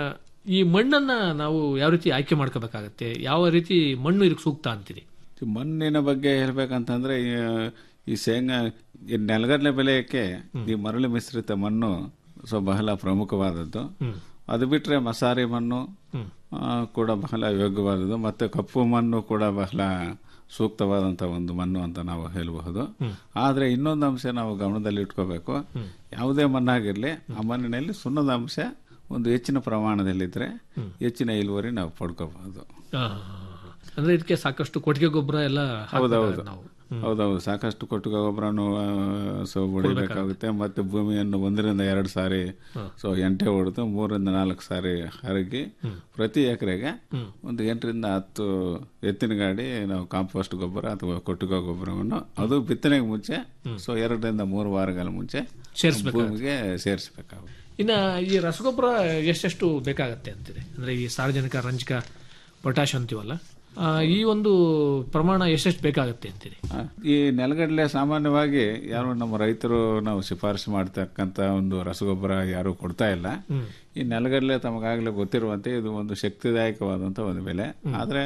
ಈ ಮಣ್ಣನ್ನ ನಾವು ಯಾವ ರೀತಿ ಆಯ್ಕೆ ಮಾಡ್ಕೋಬೇಕಾಗತ್ತೆ ಯಾವ ರೀತಿ ಮಣ್ಣು ಇದಕ್ಕೆ ಸೂಕ್ತ ಅಂತೀರಿ ಈ ಮಣ್ಣಿನ ಬಗ್ಗೆ ಹೇಳ್ಬೇಕಂತಂದ್ರೆ ಈ, ಈ ಶೇಂಗಾ ಈ ನೆಲಗಡಲೆ ಬೆಳೆಯಕ್ಕೆ ಈ ಮರಳು ಮಿಶ್ರಿತ ಮಣ್ಣು ಸೊ ಬಹಳ ಪ್ರಮುಖವಾದದ್ದು ಅದು ಬಿಟ್ರೆ ಮಸಾರಿ ಮಣ್ಣು ಆ, ಕೂಡ ಬಹಳ ಯೋಗ್ಯವಾದದ್ದು ಮತ್ತೆ ಕಪ್ಪು ಮಣ್ಣು ಕೂಡ ಬಹಳ ಸೂಕ್ತವಾದಂತ ಒಂದು ಮಣ್ಣು ಅಂತ ನಾವು ಹೇಳಬಹುದು ಆದ್ರೆ ಇನ್ನೊಂದು ಅಂಶ ನಾವು ಗಮನದಲ್ಲಿ ಇಟ್ಕೋಬೇಕು ಯಾವುದೇ ಮಣ್ಣಾಗಿರ್ಲಿ ಆ ಮಣ್ಣಿನಲ್ಲಿ ಸುಣ್ಣದ ಅಂಶ ಒಂದು ಹೆಚ್ಚಿನ ಪ್ರಮಾಣದಲ್ಲಿದ್ರೆ ಹೆಚ್ಚಿನ ಇಳುವರಿ ನಾವು ಪಡ್ಕೋಬಹುದು ಆ, ಅಂದ್ರೆ ಇದಕ್ಕೆ ಸಾಕಷ್ಟು ಕೊಟ್ಟಿಗೆ ಗೊಬ್ಬರ ಎಲ್ಲ ಹೌದೌದು ಹಾಕ್ಬೇಕಾಗುತ್ತೆ ನಾವು ಹೌದೌದು ಸಾಕಷ್ಟು ಕೊಟ್ಟಿಗೆ ಗೊಬ್ಬರನು ಸೊ ಹೊಡಿಬೇಕಾಗುತ್ತೆ ಮತ್ತೆ ಭೂಮಿಯನ್ನು ಒಂದರಿಂದ ಎರಡು ಸಾರಿ ಸೊ ಎಂಟೆ ಹೊಡೆದು ಮೂರರಿಂದ ನಾಲ್ಕು ಸಾರಿ ಹರಗಿ ಪ್ರತಿ ಎಕರೆಗೆ ಒಂದು ಎಂಟರಿಂದ ಹತ್ತು ಎತ್ತಿನ ಗಾಡಿ ನಾವು ಕಾಂಪೋಸ್ಟ್ ಗೊಬ್ಬರ ಅಥವಾ ಕೊಟ್ಟಿಗೆ ಗೊಬ್ಬರವನ್ನು ಅದು ಬಿತ್ತನೆಗೆ ಮುಂಚೆ ಸೊ ಎರಡರಿಂದ ಮೂರು ವಾರಗಳ ಮುಂಚೆ ಸೇರಿಸ್ಬೇಕಾಗುತ್ತೆ. ಭೂಮಿಗೆ ಸೇರಿಸಬೇಕಾಗುತ್ತೆ ಇನ್ನ ಈ ರಸಗೊಬ್ಬರ ಎಷ್ಟೆಷ್ಟು ಬೇಕಾಗತ್ತೆ ಅಂತೀರಿ ಅಂದ್ರೆ ಈ ಸಾರ್ವಜನಿಕ ರಂಜಕ ಪೊಟ್ಯಾಶ್ ಅಂತೀವಲ್ಲ ಆ, ಈ ಒಂದು ಪ್ರಮಾಣ ಎಷ್ಟೆಷ್ಟು ಬೇಕಾಗತ್ತೆ ಅಂತೀರಿ ಆ, ಈ ನೆಲಗಡಲೆ ಸಾಮಾನ್ಯವಾಗಿ ಯಾರು ನಮ್ಮ ರೈತರು ನಾವು ಶಿಫಾರಸು ಮಾಡ್ತಕ್ಕಂತ ಒಂದು ರಸಗೊಬ್ಬರ ಯಾರು ಕೊಡ್ತಾ ಇಲ್ಲ ಈ ನೆಲಗಡಲೆ ತಮಗಾಗಲೇ ಗೊತ್ತಿರುವಂತೆ ಇದು ಒಂದು ಶಕ್ತಿದಾಯಕವಾದಂತ ಒಂದು ಬೆಲೆ ಆದ್ರೆ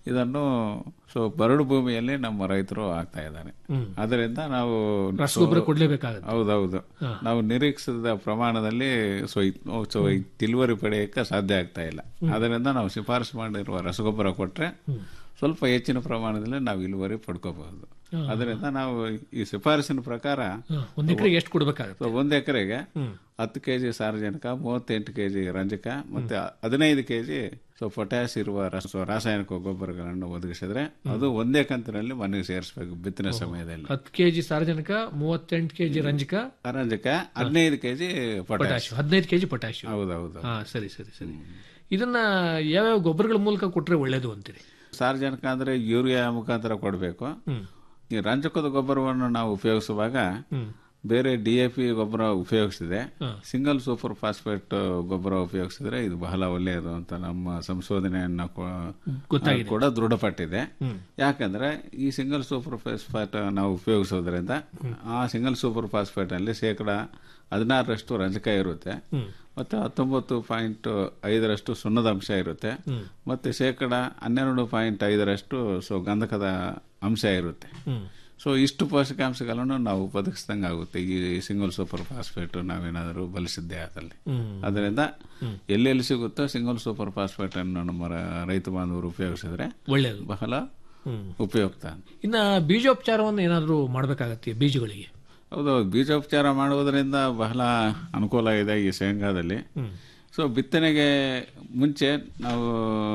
ಇದನ್ನು ಸೊ ಬರಡು ಭೂಮಿಯಲ್ಲಿ ನಮ್ಮ ರೈತರು ಆಗ್ತಾ ಇದ್ದಾರೆ ಹ್ಮ್. ಅದರಿಂದ ನಾವು ರಸಗೊಬ್ಬರ ಕೊಡ್ಲೇಬೇಕಾಗುತ್ತೆ. ಹೌದೌದು ಹಾ. ನಾವು ನಿರೀಕ್ಷಿಸಿದ ಪ್ರಮಾಣದಲ್ಲಿ ಸೊ ಇದ್- ಸೊ ಇಳುವರಿ ಪಡೆಯಕ್ಕೆ ಸಾಧ್ಯ ಆಗ್ತಾ ಇಲ್ಲ ಅದರಿಂದ ನಾವು ಶಿಫಾರಸು ಮಾಡಿರುವ ರಸಗೊಬ್ಬರ ಕೊಟ್ರೆ ಸ್ವಲ್ಪ ಹೆಚ್ಚಿನ ಪ್ರಮಾಣದಲ್ಲಿ ನಾವು ಇಳುವರಿ ಪಡ್ಕೋಬಹುದು ಹಾ. ಅದರಿಂದ ನಾವು ಈ ಶಿಫಾರಸಿನ ಪ್ರಕಾರ ಹಾ, ಒಂದ್ ಎಕರೆಗೆ ಎಷ್ಟು ಕೊಡ್ಬೇಕಾಗುತ್ತೆ ಸೊ ಒಂದ್ ಎಕರೆಗೆ ಹ್ಮ್. ಹತ್ತು ಕೆಜಿ ಸಾರಜನಕ ಮೂವತ್ತೆಂಟು ಕೆಜಿ ರಂಜಕ ಮತ್ತೆ ಹದಿನೈದು ಕೆಜಿ ಸೊ ಪೊಟ್ಯಾಸ್ ಇರುವ ರಸ- ರಾಸಾಯನಿಕ ಗೊಬ್ಬರಗಳನ್ನು ಒದಗಿಸಿದ್ರೆ ಅದು ಒಂದೇ ಕಂತಿನಲ್ಲಿ ಮನೆಗೆ ಸೇರಿಸಬೇಕು ಬಿತ್ತನೆ ಸಮಯದಲ್ಲಿ ಹತ್ತು ಕೆಜಿ ಸಾರಜನಕ ಮೂವತ್ತೆಂಟು ಕೆಜಿ ರಂಜಕ ರಂಜಕ ಹದಿನೈದು ಕೆಜಿ ಪೊಟ್ಯಾಶ್ ಪೊಟ್ಯಾಶ್ ಹದಿನೈದು ಕೆಜಿ ಪೊಟ್ಯಾಶ್ ಹೌದೌದು ಹಾ ಸರಿ ಸರಿ ಸರಿ ಇದನ್ನ ಯಾವ್ಯಾವ ಗೊಬ್ಬರಗಳ ಮೂಲಕ ಕೊಟ್ರೆ ಒಳ್ಳೇದು ಅಂತೀರಿ ಸಾರಜನಕ ಅಂದ್ರೆ ಯೂರಿಯಾ ಮುಖಾಂತರ ಕೊಡಬೇಕು ಹ್ಮ್. ಈ ರಂಜಕದ ಗೊಬ್ಬರವನ್ನು ನಾವು ಉಪಯೋಗಿಸುವಾಗ ಹ್ಮ್. ಬೇರೆ ಡಿ ಎ ಪಿ ಗೊಬ್ಬರ ಉಪಯೋಗಿಸಿದೆ ಹಾ. ಸಿಂಗಲ್ ಸೂಪರ್ ಫಾಸ್ಫೇಟ್ ಗೊಬ್ಬರ ಉಪಯೋಗಿಸಿದ್ರೆ ಇದು ಬಹಳ ಒಳ್ಳೆಯದು ಅಂತ ನಮ್ಮ ಸಂಶೋಧನೆಯನ್ನ ಕೊ- ಗೊತ್ತಾಗಿದೆ. ಕೂಡ ದೃಢಪಟ್ಟಿದೆ ಹ್ಮ್. ಯಾಕಂದ್ರೆ ಈ ಸಿಂಗಲ್ ಸೂಪರ್ ಫಾಸ್ಫೇಟ್ ನಾವು ಉಪಯೋಗಿಸೋದ್ರಿಂದ ಆ ಸಿಂಗಲ್ ಸೂಪರ್ ಫಾಸ್ಫೇಟ್ ಅಲ್ಲಿ ಶೇಕಡ ಹದಿನಾರರಷ್ಟು ರಂಜಕ ಇರುತ್ತೆ ಹ್ಮ್. ಮತ್ತೆ ಹತ್ತೊಂಬತ್ತು ಪಾಯಿಂಟ್ ಐದರಷ್ಟು ಸುಣ್ಣದ ಅಂಶ ಇರುತ್ತೆ ಹ್ಮ್. ಮತ್ತೆ ಶೇಕಡ ಹನ್ನೆರಡು ಪಾಯಿಂಟ್ ಐದರಷ್ಟು ಸೊ ಗಂಧಕದ ಅಂಶ ಇರುತ್ತೆ ಹ್ಮ್. ಸೊ ಇಷ್ಟು ಪೋಷಕಾಂಶಗಳನ್ನು ನಾವು ಬದುಕಿಸಿದಂಗೆ ಆಗುತ್ತೆ ಈ ಸಿಂಗಲ್ ಸೂಪರ್ ಫಾಸ್ಫೇಟ್ ನಾವೇನಾದರೂ ಬಳಸಿದ್ದೆ ಅದರಲ್ಲಿ ಹ್ಮ್. ಅದರಿಂದ ಹ್ಮ್. ಎಲ್ಲೆಲ್ಲಿ ಸಿಗುತ್ತೋ ಸಿಂಗಲ್ ಸೂಪರ್ ಫಾಸ್ಫೇಟ್ ಅನ್ನು ನಮ್ಮ ರ- ರೈತ ಬಾಂಧವರು ಉಪಯೋಗಿಸಿದ್ರೆ ಒಳ್ಳೆಯದು ಬಹಳ ಹ್ಮ್. ಉಪಯುಕ್ತ ಇನ್ನ ಬೀಜೋಪಚಾರವನ್ನು ಏನಾದರೂ ಮಾಡಬೇಕಾಗತ್ತೆ ಬೀಜಗಳಿಗೆ ಹೌದು ಬೀಜೋಪಚಾರ ಮಾಡುವುದರಿಂದ ಬಹಳ ಅನುಕೂಲ ಇದೆ ಈ ಶೇಂಗಾದಲ್ಲಿ ಹ್ಮ್. ಸೊ ಬಿತ್ತನೆಗೆ ಮುಂಚೆ ನಾವು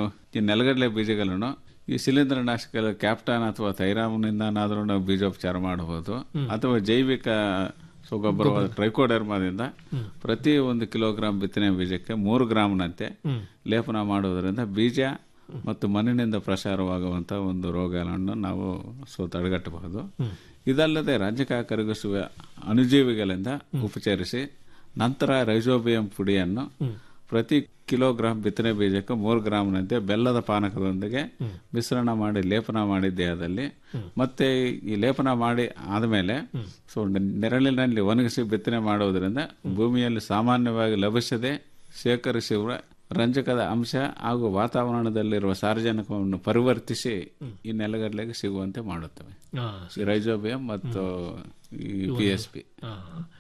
ಈ ನೆಲಗಡಲೆ ಬೀಜಗಳನ್ನು ಈ ಶಿಲೀಂಧ್ರನಾಶಕ ಕ್ಯಾಪ್ಟಾನ್ ಅಥವಾ ಥೈರಾಮ್ನಿಂದನಾದರೂ ನಾವು ಬೀಜೋಪಚಾರ ಮಾಡಬಹುದು ಅಥವಾ ಜೈವಿಕ ಸೊ ಗೊಬ್ಬರವಾದ ಟ್ರೈಕೋಡರ್ಮಾದಿಂದ ಪ್ರತಿ ಒಂದು ಕಿಲೋಗ್ರಾಂ ಬಿತ್ತನೆ ಬೀಜಕ್ಕೆ ಮೂರು ಗ್ರಾಮ್ನಂತೆ ಹ್ಮ್. ಲೇಪನ ಮಾಡುವುದರಿಂದ ಬೀಜ ಮತ್ತು ಮಣ್ಣಿನಿಂದ ಪ್ರಸಾರವಾಗುವಂತಹ ಒಂದು ರೋಗಗಳನ್ನು ನಾವು ಸೊ ತಡೆಗಟ್ಟಬಹುದು ಹ್ಮ್. ಇದಲ್ಲದೆ ರಂಜಕ ಕರಗಿಸುವ ಅಣುಜೀವಿಗಳಿಂದ ಉಪಚರಿಸಿ ನಂತರ ರೈಜೋಬಿಯಂ ಪುಡಿಯನ್ನು ಪ್ರತಿ ಕಿಲೋಗ್ರಾಂ ಬಿತ್ತನೆ ಬೀಜಕ್ಕೆ ಮೂರು ಗ್ರಾಮ್ನಂತೆ ಬೆಲ್ಲದ ಪಾನಕದೊಂದಿಗೆ ಮಿಶ್ರಣ ಮಾಡಿ ಲೇಪನ ಮಾಡಿ ದೇಹದಲ್ಲಿ ಮತ್ತೆ ಈ ಲೇಪನ ಮಾಡಿ ಆದಮೇಲೆ ಸೊ ನೆರಳಿನಲ್ಲಿ ಒಣಗಿಸಿ ಬಿತ್ತನೆ ಮಾಡುವುದರಿಂದ ಭೂಮಿಯಲ್ಲಿ ಸಾಮಾನ್ಯವಾಗಿ ಲಭಿಸದೆ ಶೇಖರಿಸಿರುವ ರಂಜಕದ ಅಂಶ ಹಾಗೂ ವಾತಾವರಣದಲ್ಲಿರುವ ಸಾರ್ವಜನಿಕವನ್ನು ಪರಿವರ್ತಿಸಿ ಈ ನೆಲಗಡಲೆಗೆ ಸಿಗುವಂತೆ ಮಾಡುತ್ತವೆ ಆ, ಈ ರೈಜೋಬಿಯಂ ಮತ್ತು ಈ ಪಿ ಎಸ್ ಪಿ ಆ.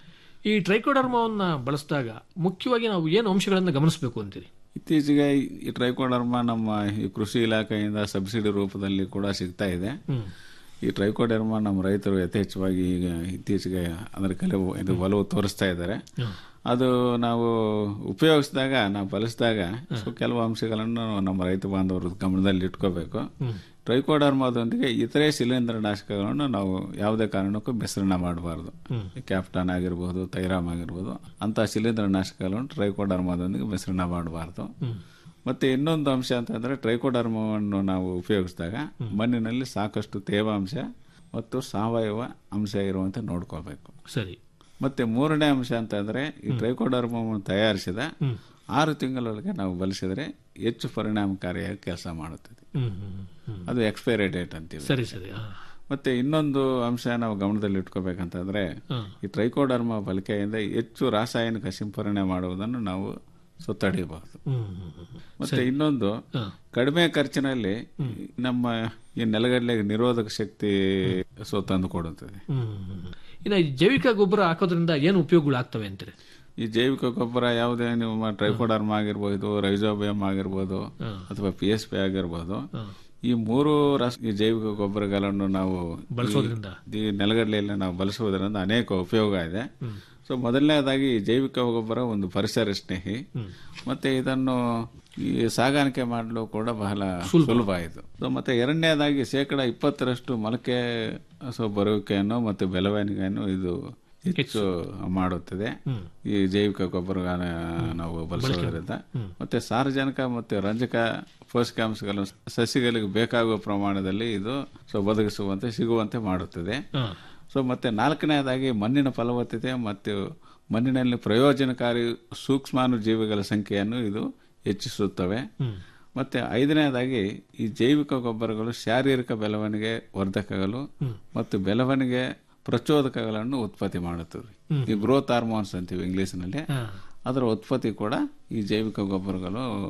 ಈ ಟ್ರೈಕೋಡರ್ಮವನ್ನ ಬಳಸಿದಾಗ ಮುಖ್ಯವಾಗಿ ನಾವು ಏನು ಅಂಶಗಳನ್ನು ಗಮನಿಸಬೇಕು ಅಂತೀರಿ ಇತ್ತೀಚೆಗೆ ಈ ಟ್ರೈಕೋಡರ್ಮ ನಮ್ಮ ಈ ಕೃಷಿ ಇಲಾಖೆಯಿಂದ ಸಬ್ಸಿಡಿ ರೂಪದಲ್ಲಿ ಕೂಡ ಸಿಗ್ತಾ ಇದೆ ಹ್ಮ್. ಈ ಟ್ರೈಕೋಡರ್ಮ ನಮ್ಮ ರೈತರು ಯಥೇಚ್ಛವಾಗಿ ಈಗ ಇತ್ತೀಚೆಗೆ ಅದರ ಕೆಲವು ಇದು ಒಲವು ತೋರಿಸ್ತಾ ಇದ್ದಾರೆ ಅದು ನಾವು ಉಪಯೋಗಿಸಿದಾಗ ನಾವು ಬಳಸಿದಾಗ ಸೊ ಕೆಲವು ಅಂಶಗಳನ್ನು ನಮ್ಮ ರೈತ ಬಾಂಧವರು ಗಮನದಲ್ಲಿ ಇಟ್ಕೋಬೇಕು ಟ್ರೈಕೋಡರ್ಮಾದೊಂದಿಗೆ ಇತರೆ ಶಿಲೀಂಧ್ರನಾಶಕಗಳನ್ನು ನಾವು ಯಾವುದೇ ಕಾರಣಕ್ಕೂ ಮಿಶ್ರಣ ಮಾಡಬಾರ್ದು ಹ್ಮ್. ಕ್ಯಾಪ್ಟಾನ್ ಆಗಿರ್ಬೋದು ತೈರಾಮ್ ಆಗಿರ್ಬೋದು ಅಂತ ಶಿಲೀಂಧ್ರನಾಶಕಗಳನ್ನು ಟ್ರೈಕೋಡರ್ಮಾದೊಂದಿಗೆ ಮಿಶ್ರಣ ಮಾಡಬಾರ್ದು ಹ್ಮ್. ಮತ್ತೆ ಇನ್ನೊಂದು ಅಂಶ ಅಂತಂದ್ರೆ ಟ್ರೈಕೋಡರ್ಮವನ್ನು ನಾವು ಉಪಯೋಗಿಸಿದಾಗ ಮಣ್ಣಿನಲ್ಲಿ ಸಾಕಷ್ಟು ತೇವಾಂಶ ಮತ್ತು ಸಾವಯವ ಅಂಶ ಇರುವಂತೆ ನೋಡ್ಕೋಬೇಕು ಸರಿ ಮತ್ತೆ ಮೂರನೇ ಅಂಶ ಅಂತಂದ್ರೆ ಈ ಟ್ರೈಕೋಡರ್ಮವನ್ನು ತಯಾರಿಸಿದ ಹ್ಮ್. ಆರು ತಿಂಗಳೊಳಗೆ ನಾವು ಬಳಸಿದ್ರೆ ಹೆಚ್ಚು ಪರಿಣಾಮಕಾರಿಯಾಗಿ ಕೆಲಸ ಮಾಡುತ್ತದೆ ಹ್ಮ್, ಹ್ಮ್, ಹ್ಮ್. ಅದು ಎಕ್ಸ್ಪೈರಿ ಡೇಟ್ ಅಂತೀವಿ ಸರಿ ಸರಿ ಆ. ಮತ್ತೆ ಇನ್ನೊಂದು ಅಂಶ ನಾವು ಗಮನದಲ್ಲಿ ಇಟ್ಕೋಬೇಕಂತಂದ್ರೆ ಹಾ. ಈ ಟ್ರೈಕೋಡರ್ಮ ಬಳಕೆಯಿಂದ ಹೆಚ್ಚು ರಾಸಾಯನಿಕ ಸಿಂಪರಣೆ ಮಾಡುವುದನ್ನು ನಾವು ಸುತ್ತಡಿಯಬಹುದು ಹ್ಮ್, ಹ್ಮ್, ಹ್ಮ್. ಮತ್ತೆ ಸರಿ. ಇನ್ನೊಂದು ಹಾ. ಕಡಿಮೆ ಖರ್ಚಿನಲ್ಲಿ ನಮ್ಮ ಈ ನೆಲಗಡಲೆಗೆ ನಿರೋಧಕ ಶಕ್ತಿ ಸೊ ತಂದು ಕೊಡುತ್ತದೆ ಹ್ಮ್, ಹ್ಮ್. ಇನ್ನು ಈ ಜೈವಿಕ ಗೊಬ್ಬರ ಹಾಕೋದ್ರಿಂದ ಏನು ಉಪಯೋಗಗಳು ಆಗ್ತವೆ ಅಂತೀರಿ ಈ ಜೈವಿಕ ಗೊಬ್ಬರ ಯಾವುದೇ ನೀವು ಟ್ರೈಕೋಡರ್ಮ ಆಗಿರ್ಬೋದು ರೈಜೋಬಿಯಂ ಆಗಿರ್ಬೋದು ಹಾ. ಅಥವಾ ಪಿ ಎಸ್ ಪಿ ಆಗಿರ್ಬೋದು ಹಾ. ಈ ಮೂರು ರಸ ಈ ಜೈವಿಕ ಗೊಬ್ಬರಗಳನ್ನು ನಾವು ಈ- ಬಳಸೋದ್ರಿಂದ? ಈ ನೆಲಗಡಲೆಯಲ್ಲಿ ನಾವು ಬಳಸುವುದರಿಂದ ಅನೇಕ ಉಪಯೋಗ ಇದೆ ಸೊ ಮೊದಲನೇದಾಗಿ ಈ ಜೈವಿಕ ಗೊಬ್ಬರ ಒಂದು ಪರಿಸರ ಸ್ನೇಹಿ ಮತ್ತೆ ಇದನ್ನು ಈ ಸಾಗಾಣಿಕೆ ಮಾಡಲು ಕೂಡ ಬಹಳ ಸುಲಭ ಇದು ಸೊ ಮತ್ತೆ ಎರಡನೇದಾಗಿ ಶೇಕಡ ಇಪ್ಪತ್ತರಷ್ಟು ಮೊಳಕೆ ಸೊ ಬರುವಿಕೆಯನ್ನು ಮತ್ತು ಬೆಳವಣಿಗೆಯನ್ನು ಇದು ಹೆಚ್ಚು ಮಾಡುತ್ತದೆ ಈ ಜೈವಿಕ ಗೊಬ್ಬರ ನಾವು ಬಳಸೋದ್ರಿಂದ ಮತ್ತೆ ಸಾರಜನಕ ಮತ್ತು ರಂಜಕ ಪೋಷಕಾಂಶಗಳು ಸಸಿಗಳಿಗೆ ಬೇಕಾಗುವ ಪ್ರಮಾಣದಲ್ಲಿ ಇದು ಸೊ ಒದಗಿಸುವಂತೆ ಸಿಗುವಂತೆ ಮಾಡುತ್ತದೆ ಹಾ. ಸೊ ಮತ್ತೆ ನಾಲ್ಕನೇದಾಗಿ ಮಣ್ಣಿನ ಫಲವತ್ತತೆ ಮತ್ತು ಮಣ್ಣಿನಲ್ಲಿ ಪ್ರಯೋಜನಕಾರಿ ಸೂಕ್ಷ್ಮಾಣು ಜೀವಿಗಳ ಸಂಖ್ಯೆಯನ್ನು ಇದು ಹೆಚ್ಚಿಸುತ್ತವೆ ಹ್ಮ್. ಮತ್ತೆ ಐದನೇದಾಗಿ ಈ ಜೈವಿಕ ಗೊಬ್ಬರಗಳು ಶಾರೀರಿಕ ಬೆಳವಣಿಗೆ ವರ್ಧಕಗಳು ಮತ್ತು ಬೆಳವಣಿಗೆ ಪ್ರಚೋದಕಗಳನ್ನು ಉತ್ಪತ್ತಿ ಮಾಡುತ್ತವೆ ಹ್ಮ್. ಈ ಗ್ರೋತ್ ಹಾರ್ಮೋನ್ಸ್ ಅಂತೀವಿ ಇಂಗ್ಲಿಷ್ನಲ್ಲಿ ಹಾ. ಅದರ ಉತ್ಪತ್ತಿ ಕೂಡ ಈ ಜೈವಿಕ ಗೊಬ್ಬರಗಳು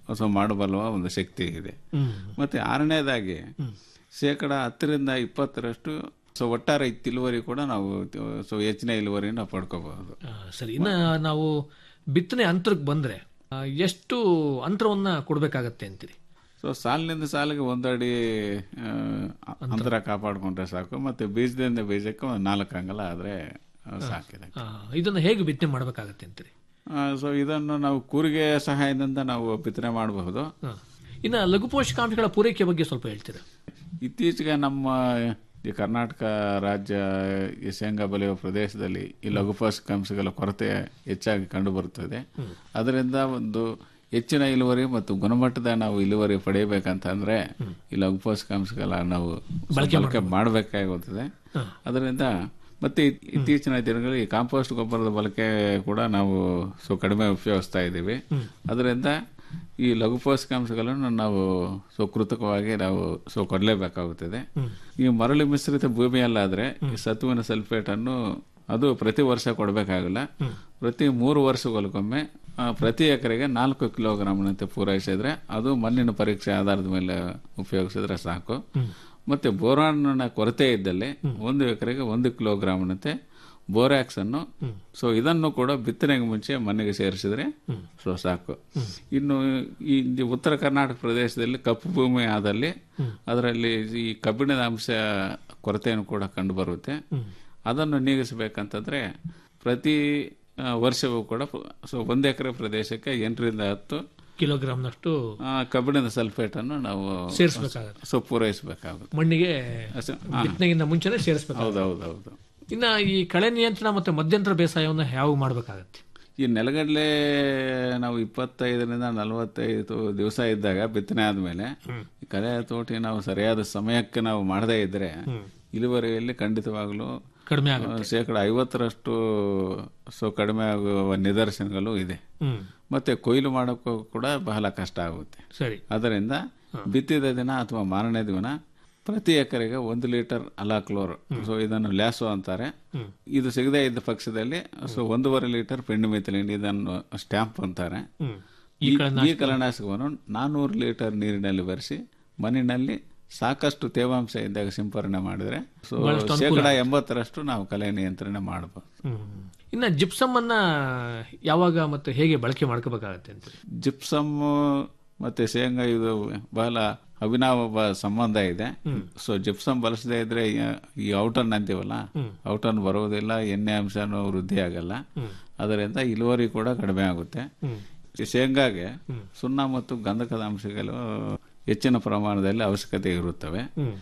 ಸೊ ಮಾಡಬಲ್ಲುವ ಒಂದು ಶಕ್ತಿ ಇದೆ ಹ್ಮ್. ಮತ್ತೆ ಆರನೇದಾಗಿ ಶೇಕಡ ಹತ್ತರಿಂದ ಇಪ್ಪತ್ತರಷ್ಟು ಸೊ ಒಟ್ಟಾರೆ ಇಳುವರಿ ಕೂಡ ನಾವು ಸೊ ಹೆಚ್ಚಿನ ಇಳುವರಿನ ಪಡ್ಕೋಬಹುದು ಆ, ಸರಿ ಇನ್ನ ನಾವು ಬಿತ್ತನೆ ಅಂತರಕ್ಕೆ ಬಂದ್ರೆ ಆ, ಎಷ್ಟು ಅಂತರವನ್ನ ಕೊಡ್ಬೇಕಾಗತ್ತೆ ಅಂತೀರಿ ಸೊ ಸಾಲಿನಿಂದ ಸಾಲಿಗೆ ಒಂದಡಿ ಆ, ಅಂತರ ಕಾಪಾಡಿಕೊಂಡ್ರೆ ಸಾಕು ಮತ್ತೆ ಬೀಜದಿಂದ ಬೀಜಕ್ಕೆ ಒಂದು ನಾಲ್ಕು ಅಂಗಲ ಆದ್ರೆ ಆ, ಸಾಕಿದೆ ಆ, ಇದನ್ನ ಹೇಗೆ ಬಿತ್ತನೆ ಮಾಡಬೇಕಾಗತ್ತೆ ಅಂತೀರಿ ಸೊ ಇದನ್ನು ನಾವು ಕೂರಿಗೆ ಸಹಾಯದಿಂದ ನಾವು ಬಿತ್ತನೆ ಮಾಡಬಹುದು ಆ. ಇನ್ನ ಲಘು ಪೋಷಕಾಂಶಗಳ ಪೂರೈಕೆ ಬಗ್ಗೆ ಸ್ವಲ್ಪ ಹೇಳ್ತೀರಾ ಇತ್ತೀಚೆಗೆ ನಮ್ಮ ಈ ಕರ್ನಾಟಕ ರಾಜ್ಯ ಈ ಶೇಂಗಾ ಬೆಳೆಯುವ ಪ್ರದೇಶದಲ್ಲಿ ಈ ಲಘು ಪೋಷಕಾಂಶಗಳ ಕೊರತೆ ಹೆಚ್ಚಾಗಿ ಕಂಡು ಬರುತ್ತದೆ ಅದರಿಂದ ಒಂದು ಹೆಚ್ಚಿನ ಇಳುವರಿ ಮತ್ತು ಗುಣಮಟ್ಟದ ನಾವು ಇಳುವರಿ ಪಡೆಯಬೇಕಂತಂದ್ರೆ ಈ ಲಘು ಪೋಷಕಾಂಶಗಳ ನಾವು ಬಳಕೆ ಬಳಕೆ ಮಾಡಬೇಕಾಗುತ್ತದೆ ಅದರಿಂದ ಮತ್ತೆ ಇತ್- ಇತ್ತೀಚಿನ ದಿನಗಳಲ್ಲಿ ಈ ಕಾಂಪೋಸ್ಟ್ ಗೊಬ್ಬರದ ಬಳಕೆ ಕೂಡ ನಾವು ಸೊ ಕಡಿಮೆ ಉಪಯೋಗಿಸ್ತಾ ಇದ್ದೀವಿ ಅದರಿಂದ ಈ ಲಘು ಪೋಷಕಾಂಶಗಳನ್ನು ನಾವು ಸೊ ಕೃತಕವಾಗಿ ನಾವು ಸೊ ಕೊಡಲೇಬೇಕಾಗುತ್ತದೆ ಈ ಮರಳು ಮಿಶ್ರಿತ ಭೂಮಿಯಲ್ಲಾದ್ರೆ ಈ ಸತುವಿನ ಸಲ್ಫೇಟ್ ಅನ್ನು ಅದು ಪ್ರತಿ ವರ್ಷ ಕೊಡಬೇಕಾಗಿಲ್ಲ ಪ್ರತಿ ಮೂರು ವರ್ಷಗಳಿಗೊಮ್ಮೆ ಆ, ಪ್ರತಿ ಎಕರೆಗೆ ನಾಲ್ಕು ಕಿಲೋಗ್ರಾಮ್ನಂತೆ ಪೂರೈಸಿದ್ರೆ ಅದು ಮಣ್ಣಿನ ಪರೀಕ್ಷೆ ಆಧಾರದ ಮೇಲೆ ಉಪಯೋಗಿಸಿದ್ರೆ ಸಾಕು ಮತ್ತೆ ಬೋರಾನ್ನ ಕೊರತೆ ಇದ್ದಲ್ಲಿ ಒಂದು ಎಕರೆಗೆ ಒಂದು ಕಿಲೋಗ್ರಾಮ್ನಂತೆ ಬೋರ್ಯಾಕ್ಸ್ ಅನ್ನು ಸೊ ಇದನ್ನು ಕೂಡ ಬಿತ್ತನೆಗೆ ಮುಂಚೆ ಮಣ್ಣಿಗೆ ಸೇರಿಸಿದ್ರೆ ಸೊ ಸಾಕು ಇನ್ನು ಈ ಈ ಉತ್ತರ ಕರ್ನಾಟಕ ಪ್ರದೇಶದಲ್ಲಿ ಕಪ್ಪು ಭೂಮಿ ಆದಲ್ಲಿ ಅದರಲ್ಲಿ ಈ ಕಬ್ಬಿಣದ ಅಂಶ ಕೊರತೆಯನ್ನು ಕೂಡ ಕಂಡು ಬರುತ್ತೆ ಅದನ್ನು ನೀಗಿಸಬೇಕಂತಂದ್ರೆ ಪ್ರತಿ ಆ, ವರ್ಷವೂ ಕೂಡ ಸೊ ಒಂದು ಎಕರೆ ಪ್ರದೇಶಕ್ಕೆ ಎಂಟರಿಂದ ಹತ್ತು ಕಿಲೋಗ್ರಾಮ್ನಷ್ಟು ಆ, ಕಬ್ಬಿಣದ ಸಲ್ಫೇಟ್ ಅನ್ನು ನಾವು ಸೇರಿಸ್ಬೇಕಾಗತ್ತೆ. ಸೊ ಪೂರೈಸಬೇಕಾಗುತ್ತೆ ಮಣ್ಣಿಗೆ ಅಸ- ಹಾ. ಬಿತ್ತನೆಗಿಂತ ಮುಂಚೆನೆ ಸೇರಿಸಬೇಕು ಹೌದೌದೌದು ಇನ್ನ ಈ ಕಳೆ ನಿಯಂತ್ರಣ ಮತ್ತೆ ಮಧ್ಯಂತರ ಬೇಸಾಯವನ್ನ ಯಾವ ಮಾಡಬೇಕಾಗತ್ತೆ ಈ ನೆಲಗಡಲೆ ನಾವು ಇಪ್ಪತ್ತೈದರಿಂದ ನಲವತ್ತೈದು ದಿವಸ ಇದ್ದಾಗ ಬಿತ್ತನೆ ಆದ್ಮೇಲೆ ಈ ಕಲೆ ತೋಟಿ ನಾವು ಸರಿಯಾದ ಸಮಯಕ್ಕೆ ನಾವು ಮಾಡದೇ ಇದ್ರೆ ಇಳುವರಿಯಲ್ಲಿ ಖಂಡಿತವಾಗ್ಲೂ ಕಡಿಮೆ ಆ, ಶೇಕಡ ಐವತ್ತರಷ್ಟು ಸೊ ಕಡಿಮೆ ಆಗುವ ನಿದರ್ಶನಗಳು ಇದೆ ಹ್ಮ್. ಮತ್ತೆ ಕೊಯ್ಲು ಮಾಡೋಕ್ಕೂ ಕೂಡ ಬಹಳ ಕಷ್ಟ ಆಗುತ್ತೆ ಸರಿ ಅದರಿಂದ ಬಿತ್ತಿದ ದಿನ ಅಥವಾ ಮಾರನೇ ದಿನ ಪ್ರತಿ ಎಕರೆಗೆ ಒಂದು ಲೀಟರ್ ಅಲಾಕ್ಲೋರ್ ಸೊ ಇದನ್ನು ಲ್ಯಾಸೋ ಅಂತಾರೆ ಇದು ಸಿಗದೇ ಇದ್ದ ಪಕ್ಷದಲ್ಲಿ ಸೊ ಒಂದೂವರೆ ಲೀಟರ್ ಪೆಂಡುಮಿಥಿಲಿನ್ ಇದನ್ನು ಸ್ಟ್ಯಾಂಪ್ ಅಂತಾರೆ ಹ್ಮ್. ಈ ಈ ಕಲನಾಶಕವನ್ನು ನಾನೂರು ಲೀಟರ್ ನೀರಿನಲ್ಲಿ ಬೆರೆಸಿ ಮಣ್ಣಿನಲ್ಲಿ ಸಾಕಷ್ಟು ತೇವಾಂಶ ಇದ್ದಾಗ ಸಿಂಪರಣೆ ಮಾಡಿದ್ರೆ ಸೊ ಬಹಳಷ್ಟು ಅನುಕೂಲ ಶೇಕಡ ಆಗುತ್ತೆ. ಎಂಬತ್ತರಷ್ಟು ನಾವು ಕಲೆ ನಿಯಂತ್ರಣ ಮಾಡಬಹುದು ಹ್ಮ್. ಇನ್ನ ಜಿಪ್ಸಮ್ ಅನ್ನ ಯಾವಾಗ ಮತ್ತೆ ಹೇಗೆ ಬಳಕೆ ಮಾಡ್ಕೋಬೇಕಾಗತ್ತೆ ಅಂತ ಜಿಪ್ಸಮ್ ಮತ್ತೆ ಶೇಂಗಾ ಇದು ಬಹಳ ಅವಿನಾವ ಬ- ಸಂಬಂಧ ಇದೆ ಸೊ ಜಿಪ್ಸಮ್ ಬಳಸದೇ ಇದ್ರೆ ಈ- ಈ ಔಟನ್ ಅಂತೀವಲ್ಲ ಔಟನ್ ಬರುವುದಿಲ್ಲ ಎಣ್ಣೆ ಅಂಶನೂ ವೃದ್ಧಿ ಆಗಲ್ಲ ಅದರಿಂದ ಇಳುವರಿ ಕೂಡ ಕಡಿಮೆ ಆಗುತ್ತೆ ಈ ಶೇಂಗಾಗೆ ಸುಣ್ಣ ಮತ್ತು ಗಂಧಕದ ಅಂಶಗಳು ಹೆಚ್ಚಿನ ಪ್ರಮಾಣದಲ್ಲಿ ಅವಶ್ಯಕತೆ ಇರುತ್ತವೆ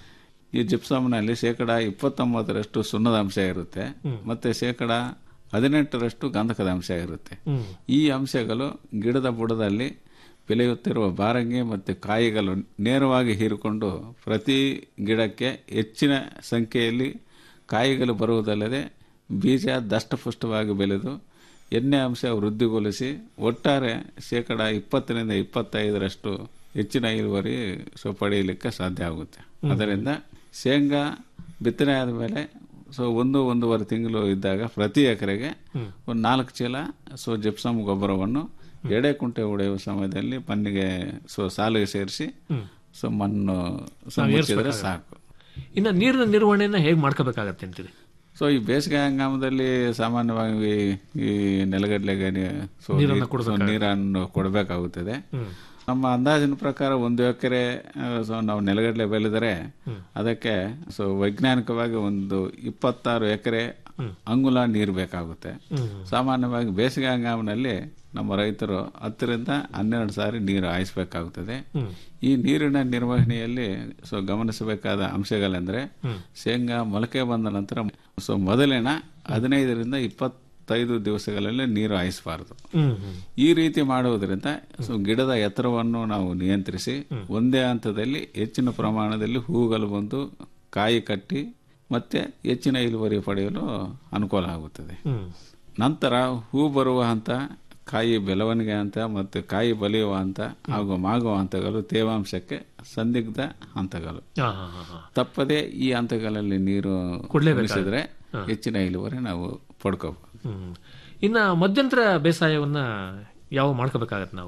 ಈ ಜಿಪ್ಸಮ್ನಲ್ಲಿ ಶೇಕಡ ಇಪ್ಪತ್ತೊಂಬತ್ತರಷ್ಟು ಸುಣ್ಣದ ಅಂಶ ಇರುತ್ತೆ ಮತ್ತೆ ಶೇಕಡ ಹದಿನೆಂಟರಷ್ಟು ಗಂಧಕದ ಅಂಶ ಇರುತ್ತೆ ಈ ಅಂಶಗಳು ಗಿಡದ ಬುಡದಲ್ಲಿ ಬೆಳೆಯುತ್ತಿರುವ ಬಾರಂಗಿ ಮತ್ತು ಕಾಯಿಗಳು ನೇರವಾಗಿ ಹೀರಿಕೊಂಡು ಪ್ರತಿ ಗಿಡಕ್ಕೆ ಹೆಚ್ಚಿನ ಸಂಖ್ಯೆಯಲ್ಲಿ ಕಾಯಿಗಳು ಬರುವುದಲ್ಲದೆ ಬೀಜ ದಷ್ಟಪುಷ್ಟವಾಗಿ ಬೆಳೆದು ಎಣ್ಣೆ ಅಂಶ ವೃದ್ಧಿಗೊಳಿಸಿ ಒಟ್ಟಾರೆ ಶೇಕಡ ಇಪ್ಪತ್ತರಿಂದ ಇಪ್ಪತ್ತೈದರಷ್ಟು ಹೆಚ್ಚಿನ ಇಳುವರಿ ಸೊ ಪಡೆಯಲಿಕ್ಕೆ ಸಾಧ್ಯ ಆಗುತ್ತೆ ಅದರಿಂದ ಶೇಂಗಾ ಬಿತ್ತನೆ ಆದಮೇಲೆ ಸೊ ಒಂದು ಒಂದೂವರೆ ತಿಂಗಳು ಇದ್ದಾಗ ಪ್ರತಿ ಎಕರೆಗೆ ಒಂದು ನಾಲ್ಕು ಚೀಲ ಸೊ ಜಿಪ್ಸಮ್ ಗೊಬ್ಬರವನ್ನು ಎಡೆ ಕುಂಟೆ ಹೊಡೆಯುವ ಸಮಯದಲ್ಲಿ ಮಣ್ಣಿಗೆ ಸೊ ಸಾಲಿಗೆ ಸೇರಿಸಿ ಸೊ ಮಣ್ಣು ಸೊ ನಾವು ಮುಚ್ಚಿದ್ರೆ ಏರ್ಸ್ಬೇಕಾಗತ್ತೆ. ಸಾಕು ಇನ್ನ ನೀರಿನ ನಿರ್ವಹಣೆಯನ್ನ ಹೇಗೆ ಮಾಡ್ಕೋಬೇಕಾಗತ್ತೆ ಅಂತೀರಿ ಸೊ ಈ ಬೇಸಿಗೆ ಹಂಗಾಮದಲ್ಲಿ ಸಾಮಾನ್ಯವಾಗಿ ಈ ನೆಲಗಡಲೆಗೆ ನೀ- ಸೊ ನೀರನ್ನ ನೀರ್- ಸೊ ಕೊಡ್ಬೇಕಾಗುತ್ತೆ. ನೀರನ್ನು ಕೊಡಬೇಕಾಗುತ್ತದೆ ಹ್ಮ್. ನಮ್ಮ ಅಂದಾಜಿನ ಪ್ರಕಾರ ಒಂದು ಎಕರೆ ಆ, ಸೊ ನಾವು ನೆಲಗಡಲೆ ಬೆಳೆದರೆ ಅದಕ್ಕೆ ಸೊ ವೈಜ್ಞಾನಿಕವಾಗಿ ಒಂದು ಇಪ್ಪತ್ತಾರು ಎಕರೆ ಅಂಗುಲ ನೀರು ಬೇಕಾಗುತ್ತೆ ಹ್ಮ್. ಸಾಮಾನ್ಯವಾಗಿ ಬೇಸಿಗೆ ಹಂಗಾಮಿನಲ್ಲಿ ನಮ್ಮ ರೈತರು ಹತ್ತರಿಂದ ಹನ್ನೆರಡು ಸಾರಿ ನೀರು ಹಾಯಿಸಬೇಕಾಗುತ್ತದೆ ಹ್ಮ್. ಈ ನೀರಿನ ನಿರ್ವಹಣೆಯಲ್ಲಿ ಸೊ ಗಮನಿಸಬೇಕಾದ ಅಂಶಗಳೆಂದ್ರೆ ಹ್ಮ್. ಶೇಂಗಾ ಮೊಳಕೆ ಬಂದ ನಂತರ ಸೊ ಮೊದಲಿನ ಹದಿನೈದರಿಂದ ಇಪ್ಪತ್ತೈದು ದಿವಸಗಳಲ್ಲಿ ನೀರು ಹಾಯಿಸಬಾರದು ಹ್ಮ್, ಹ್ಮ್. ಈ ರೀತಿ ಮಾಡುವುದರಿಂದ ಸೊ ಗಿಡದ ಎತ್ತರವನ್ನು ನಾವು ನಿಯಂತ್ರಿಸಿ ಒಂದೇ ಹಂತದಲ್ಲಿ ಹೆಚ್ಚಿನ ಪ್ರಮಾಣದಲ್ಲಿ ಹೂಗಳು ಬಂದು ಕಾಯಿ ಕಟ್ಟಿ ಮತ್ತೆ ಹೆಚ್ಚಿನ ಇಳುವರಿ ಪಡೆಯಲು ಅನುಕೂಲ ಆಗುತ್ತದೆ ಹ್ಮ್. ನಂತರ ಹೂ ಬರುವ ಹಂತ ಕಾಯಿ ಬೆಳವಣಿಗೆ ಹಂತ ಮತ್ತು ಕಾಯಿ ಬಲಿಯುವ ಹಂತ ಹಾಗೂ ಮಾಗುವ ಹಂತಗಳು ತೇವಾಂಶಕ್ಕೆ ಸಂದಿಗ್ಧ ಹಂತಗಳು ಹಾ, ಹಾ, ಹಾ, ಹಾ. ತಪ್ಪದೆ ಈ ಹಂತಗಳಲ್ಲಿ ನೀರು ಕೊಡ್ಲೇಬೇಕಾಗುತ್ತೆ. ಉಣಿಸಿದ್ರೆ ಹಾ. ಹೆಚ್ಚಿನ ಇಳುವರಿ ನಾವು ಪಡ್ಕೋಬಹುದು ಹ್ಮ್. ಇನ್ನ ಮಧ್ಯಂತರ ಬೇಸಾಯವನ್ನ ಯಾವ ಮಾಡ್ಕೋಬೇಕಾಗತ್ತೆ ನಾವು